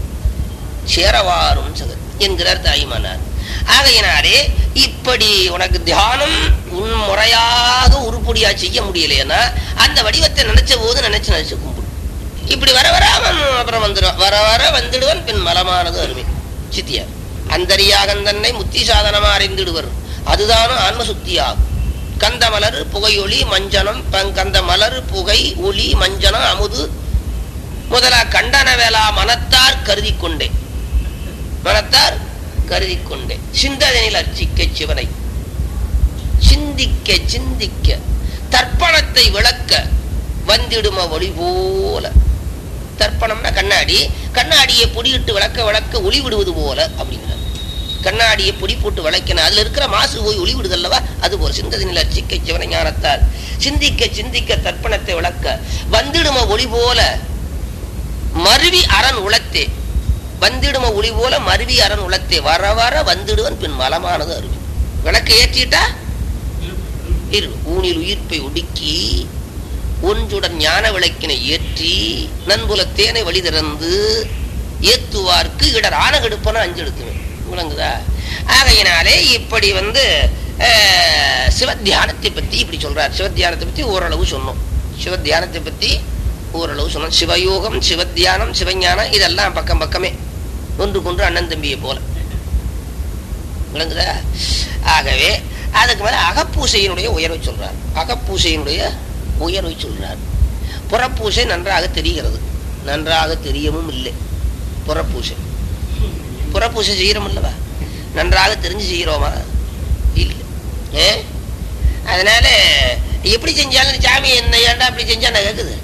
சேரவாரும் சகத் என்கிறார் தாய்மானார் ஆகையினாலே இப்படி உனக்கு தியானம் உன் முறையாக உருப்படியா செய்ய முடியலைன்னா அந்த வடிவத்தை நினைச்ச போது நினைச்சு நினைச்சு கும்பிடு இப்படி வர வர அவன் அப்புறம் வந்துடுவான் வர வர வந்துடுவன் பின் மலமானது அருமை சித்தியார் அந்தரியாகன் தன்னை முத்தி சாதனமா அறிந்திடுவர் அதுதானும் ஆன்ம சுத்தியாகும் கந்த மலர் புகையொளி மஞ்சனம் பங்- கந்த மலர் புகை ஒளி மஞ்சனம் அமுது முதலா கண்டன வேளா மனத்தார் கருதி கொண்டே மனத்தார் கருதி கொண்டே சிந்ததனில் அர்ச்சிக்க சிவனை சிந்திக்க சிந்திக்க தர்ப்பணத்தை விளக்க வந்திடும ஒளி போல தர்ப்பணம்னா கண்ணாடி கண்ணாடியை பொடியிட்டு விளக்க விளக்க ஒளி விடுவது போல அப்படிங்கிறார் கண்ணாடியை பொடி போட்டு விளக்கணும் அதுல இருக்கிற மாசு போய் ஒளி விடுதல்லவா அது போல சிந்ததினில் அர்ச்சிக்க சிவன ஞானத்தால் சிந்திக்க சிந்திக்க தர்ப்பணத்தை விளக்க வந்திடும ஒளி போல மருவி அரண் உளத்தே வந்திடும ஒளி போல மருவி அரண் உளத்தே வர வர வந்துடுவன் பின் மலமானது அருவி விளக்கு ஏற்றிட்டா இரு ஊனில் உயிர்ப்பை ஒடுக்கி ஒன்றுடன் ஞான விளக்கினை ஏற்றி நன்புல தேனை வழி திறந்து ஏத்துவார்க்கு இடர் ஆனகெடுப்பன அஞ்செடுத்துவேன் விளங்குதா ஆகையினாலே இப்படி வந்து அஹ், சிவத்தியானத்தை பத்தி இப்படி சொல்றார் சிவத்தியானத்தை பத்தி ஓரளவு சொன்னோம் சிவத்தியானத்தை பத்தி ஓரளவு சொன்னோம் சிவயோகம் சிவத்தியானம் சிவஞானம் இதெல்லாம் பக்கம் பக்கமே ஒன்றுக்கொன்று அண்ணன் தம்பியை போல விளங்குதா ஆகவே அதுக்கு மேல அகப்பூசையினுடைய உயர்வை சொல்றார் அகப்பூசையினுடைய உயர்வை சொல்றார் புறப்பூசை நன்றாக தெரிகிறது நன்றாக தெரியவும் இல்லை புறப்பூசை புறப்பூசை செய்கிறோம் அல்லவா நன்றாக தெரிஞ்சு செய்கிறோமா இல்லை ஏ அதனால எப்படி செஞ்சாலும் சாமி என்ன ஏன்டா அப்படி செஞ்சா நான் கேட்குது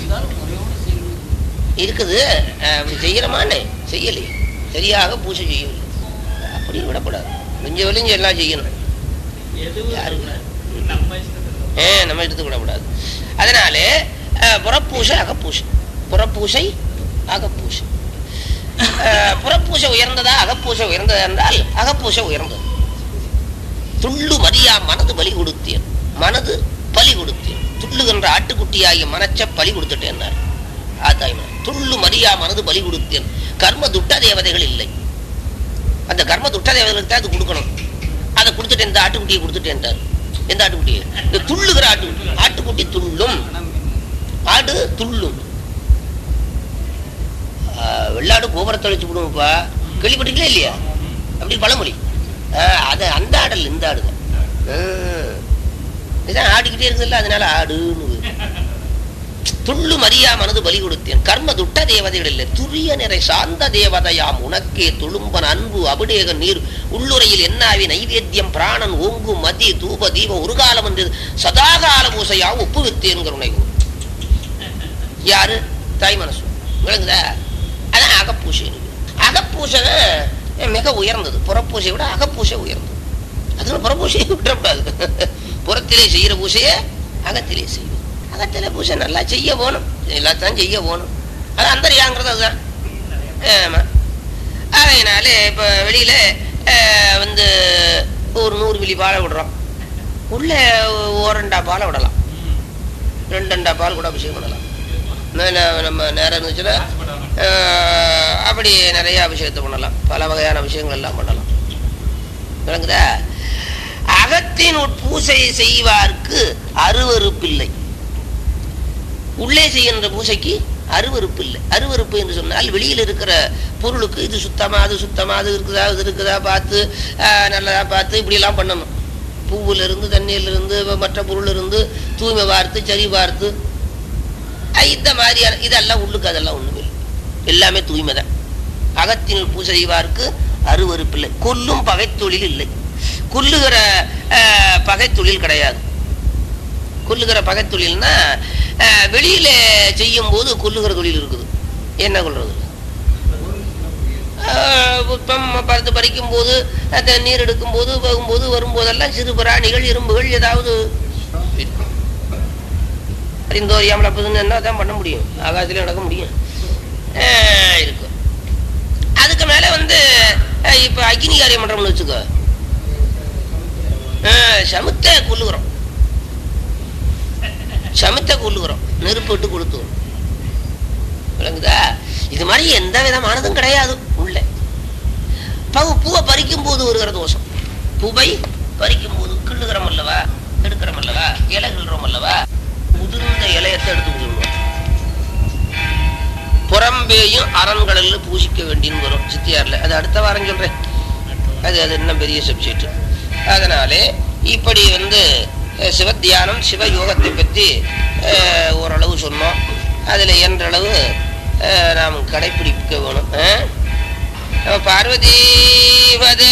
இருக்குது அஹ், அப்படி செய்யறமானே செய்யலையே சரியாக பூஜை செய்யவில்லை அப்படி விடக்கூடாது கொஞ்சம் விளைஞ்சு எல்லாம் செய்யணும் யாருக்கு? ஏ நம்ம எடுத்துக்க விடக்கூடாது அதனாலே அஹ், புறப்பூசை அகப்பூசை புறப்பூசை அகப்பூசை அஹ், புறப்பூசை உயர்ந்ததா அகப்பூசை உயர்ந்ததா என்றால் அகப்பூசை உயர்ந்தது துள்ளு மதியா மனது பலி கொடுத்தேன் மனது பலி கொடுத்தேன் துள்ளுகின்ற ஆட்டுக்குட்டியாகிய மனச்ச பலி கொடுத்துட்டேன் ஆதாயம் துள்ளு மரியா மனது பலி கொடுத்தேன் கர்ம துட்ட தேவதைகள் இல்லை அந்த கர்ம துட்ட தேவதைகளுக்கு தான் அது கொடுக்கணும் அதை கொடுத்துட்டேன் இந்த ஆட்டுக்குட்டியை கொடுத்துட்டேன்ட்டார் எந்த ஆட்டுக்குட்டியை இந்த துள்ளுகிற ஆட்டுக்குட்டி ஆட்டுக்குட்டி துள்ளும் ஆடு துள்ளும் ஆஹ், வெள்ளாடு கோபுரத்தை வச்சு விடுவோம்ப்பா கேள்விப்பட்டிருக்கீங்களா இல்லையா அப்படி பழமொழி ஆஹ், அது அந்த ஆடல் இந்த ஆடுதான் ஆஹ். இதான் ஆடிக்கிட்டே இருக்குதுல்ல அதனால ஆடுன்னு துள்ளு மரியா மனது பலி கொடுத்தேன் கர்ம துட்ட தேவதைகள் இல்லை துரிய நிறை சார்ந்த தேவதையாம் உனக்கே துளும்பன் அன்பு அபிடேக நீர் உள்ளுரையில் என்னாவி நைவேத்தியம் பிராணன் ஓங்கு மதி தூப தீப ஒரு காலம் என்று சதாகால பூசையா ஒப்புவித்தேன்கிற உணவு யாரு தாய் மனசு விளங்குதா அதான் அகப்பூசை இருக்கு. அகப்பூசை மிக உயர்ந்தது புறப்பூசையை விட அகப்பூசை உயர்ந்தது அதனால புறப்பூசையை விட்டுறக்கூடாது புறத்திலே செய்யற பூசையை அகத்திலே செய்யும் அகத்திலே பூசை நல்லா செய்ய போகணும் எல்லாத்தான் செய்ய போகணும் அது அந்தரியாங்கிறது அதுதான் ஆமா அதனால இப்போ வெளியில அஹ், வந்து ஒரு நூறு மில்லி பாலை விடுறோம் உள்ள ஓரண்டா பாலை விடலாம் ரெண்டண்டா பால் கூட அபிஷேகம் பண்ணலாம் மேலே நம்ம நேரம் இருந்துச்சுன்னா அஹ், அப்படி நிறைய அபிஷேகத்தை பண்ணலாம் பல வகையான விஷயங்கள் எல்லாம் பண்ணலாம் விளங்குதா அகத்தின் உட்பூசை செய்வார்க்கு அருவருப்பில்லை உள்ளே செய்கின்ற பூசைக்கு அருவருப்பு இல்லை அருவருப்பு என்று சொன்னால் வெளியில் இருக்கிற பொருளுக்கு இது சுத்தமா அது சுத்தமா அது இருக்குதா இது இருக்குதா பார்த்து ஆஹ், நல்லதா பார்த்து இப்படியெல்லாம் பண்ணணும் பூவுல இருந்து தண்ணியில இருந்து மற்ற பொருள் இருந்து தூய்மை பார்த்து சரி பார்த்து அஹ், இந்த மாதிரியான இதெல்லாம் உள்ளுக்கு அதெல்லாம் ஒண்ணுமே இல்லை எல்லாமே தூய்மை தான் அகத்தினுள் பூசை செய்வார்க்கு அருவருப்பில்லை கொல்லும் பகைத்தொழில் இல்லை கொல்லுகிற அஹ், பகைத்தொழில் கிடையாது கொல்லுகிற பகைத்தொழில்னா அஹ், வெளியில செய்யும் போது கொல்லுகிற தொழில் இருக்குது என்ன கொள்றது அஹ், புஷ்பம் பறித்து பறிக்கும் போது அந்த நீர் எடுக்கும் போது போகும்போது வரும்போதெல்லாம் சிறு பிராணிகள் இரும்புகள் ஏதாவது இருக்கும். அறிந்தோரியாமல் அப்போதுன்னு என்ன தான் பண்ண முடியும் ஆகாயத்திலே நடக்க முடியும் அஹ், இருக்கும் அதுக்கு மேல வந்து அஹ், இப்ப அக்னி காரியம் பண்றோம்னு வச்சுக்கோ அஹ், சமுத்தை கொல்லுகிறோம் சமுத்தை கொல்லுகிறோம் நெருப்பு விட்டு கொளுத்துகிறோம் விளங்குதா இது மாதிரி எந்த விதமானதும் கிடையாது உள்ள பவு பூவை பறிக்கும் போது வருகிற தோஷம் பூவை பறிக்கும் போது கிள்ளுகிறோம் அல்லவா எடுக்கிறோம் அல்லவா இலை கிள்றோம் அல்லவா உதிர்ந்த இலையத்தை எடுத்து விடுவோம் புறம்பேயும் அரண்களில் பூசிக்க வேண்டின்னு வரும் சித்தியார்ல அது அடுத்த வாரம் சொல்றேன் அது அது இன்னும் பெரிய சப்ஜெக்ட் அதனாலே இப்படி வந்து அஹ், சிவத்தியானம் சிவயோகத்தை பற்றி அஹ், ஓரளவு சொன்னோம் அதில் என்றளவு அஹ், நாம் கடைப்பிடிக்க வேணும் அஹ்? நம்ம பார்வதி பதே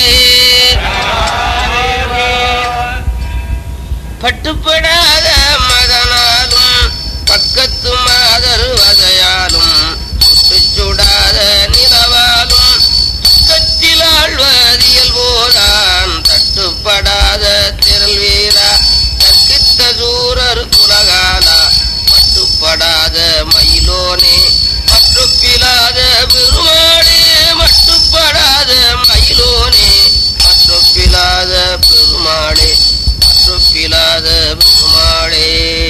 பட்டுப்படாத மதனாலும் பக்கத்து மாதர் வகையாலும் சுட்டுச்சுடாத நிலவாலும் பக்கத்தில் ஆழ்வதியல் போதான் தட்டுப்படாத திரள் வீரா தற்கித்த சூரர் குலகாலா மட்டுப்படாத மயிலோனே மற்றொப்பிலாத பெருமாளே மட்டுப்படாத மயிலோனே மற்றொப்பிலாத பெருமாளே மற்றொப்பிலாத பெருமாளே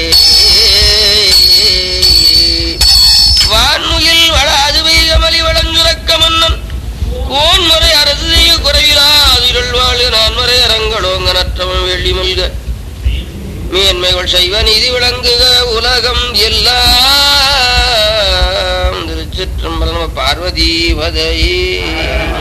வான்முகில் வளாது வைகமலி வளஞ்சுரக்க மன்னன் கோன்முறை அரசு செய்ய குறைவிலாதிருள் வாழ் நான்மறை அரங்களோங்க நற்றவன் வெள்ளி மல்க மேன்மைகள் செய்வ நீதி விளங்குக உலகம் எல்லாம் திருச்சிற்றம்பலம் பார்வதி வதையே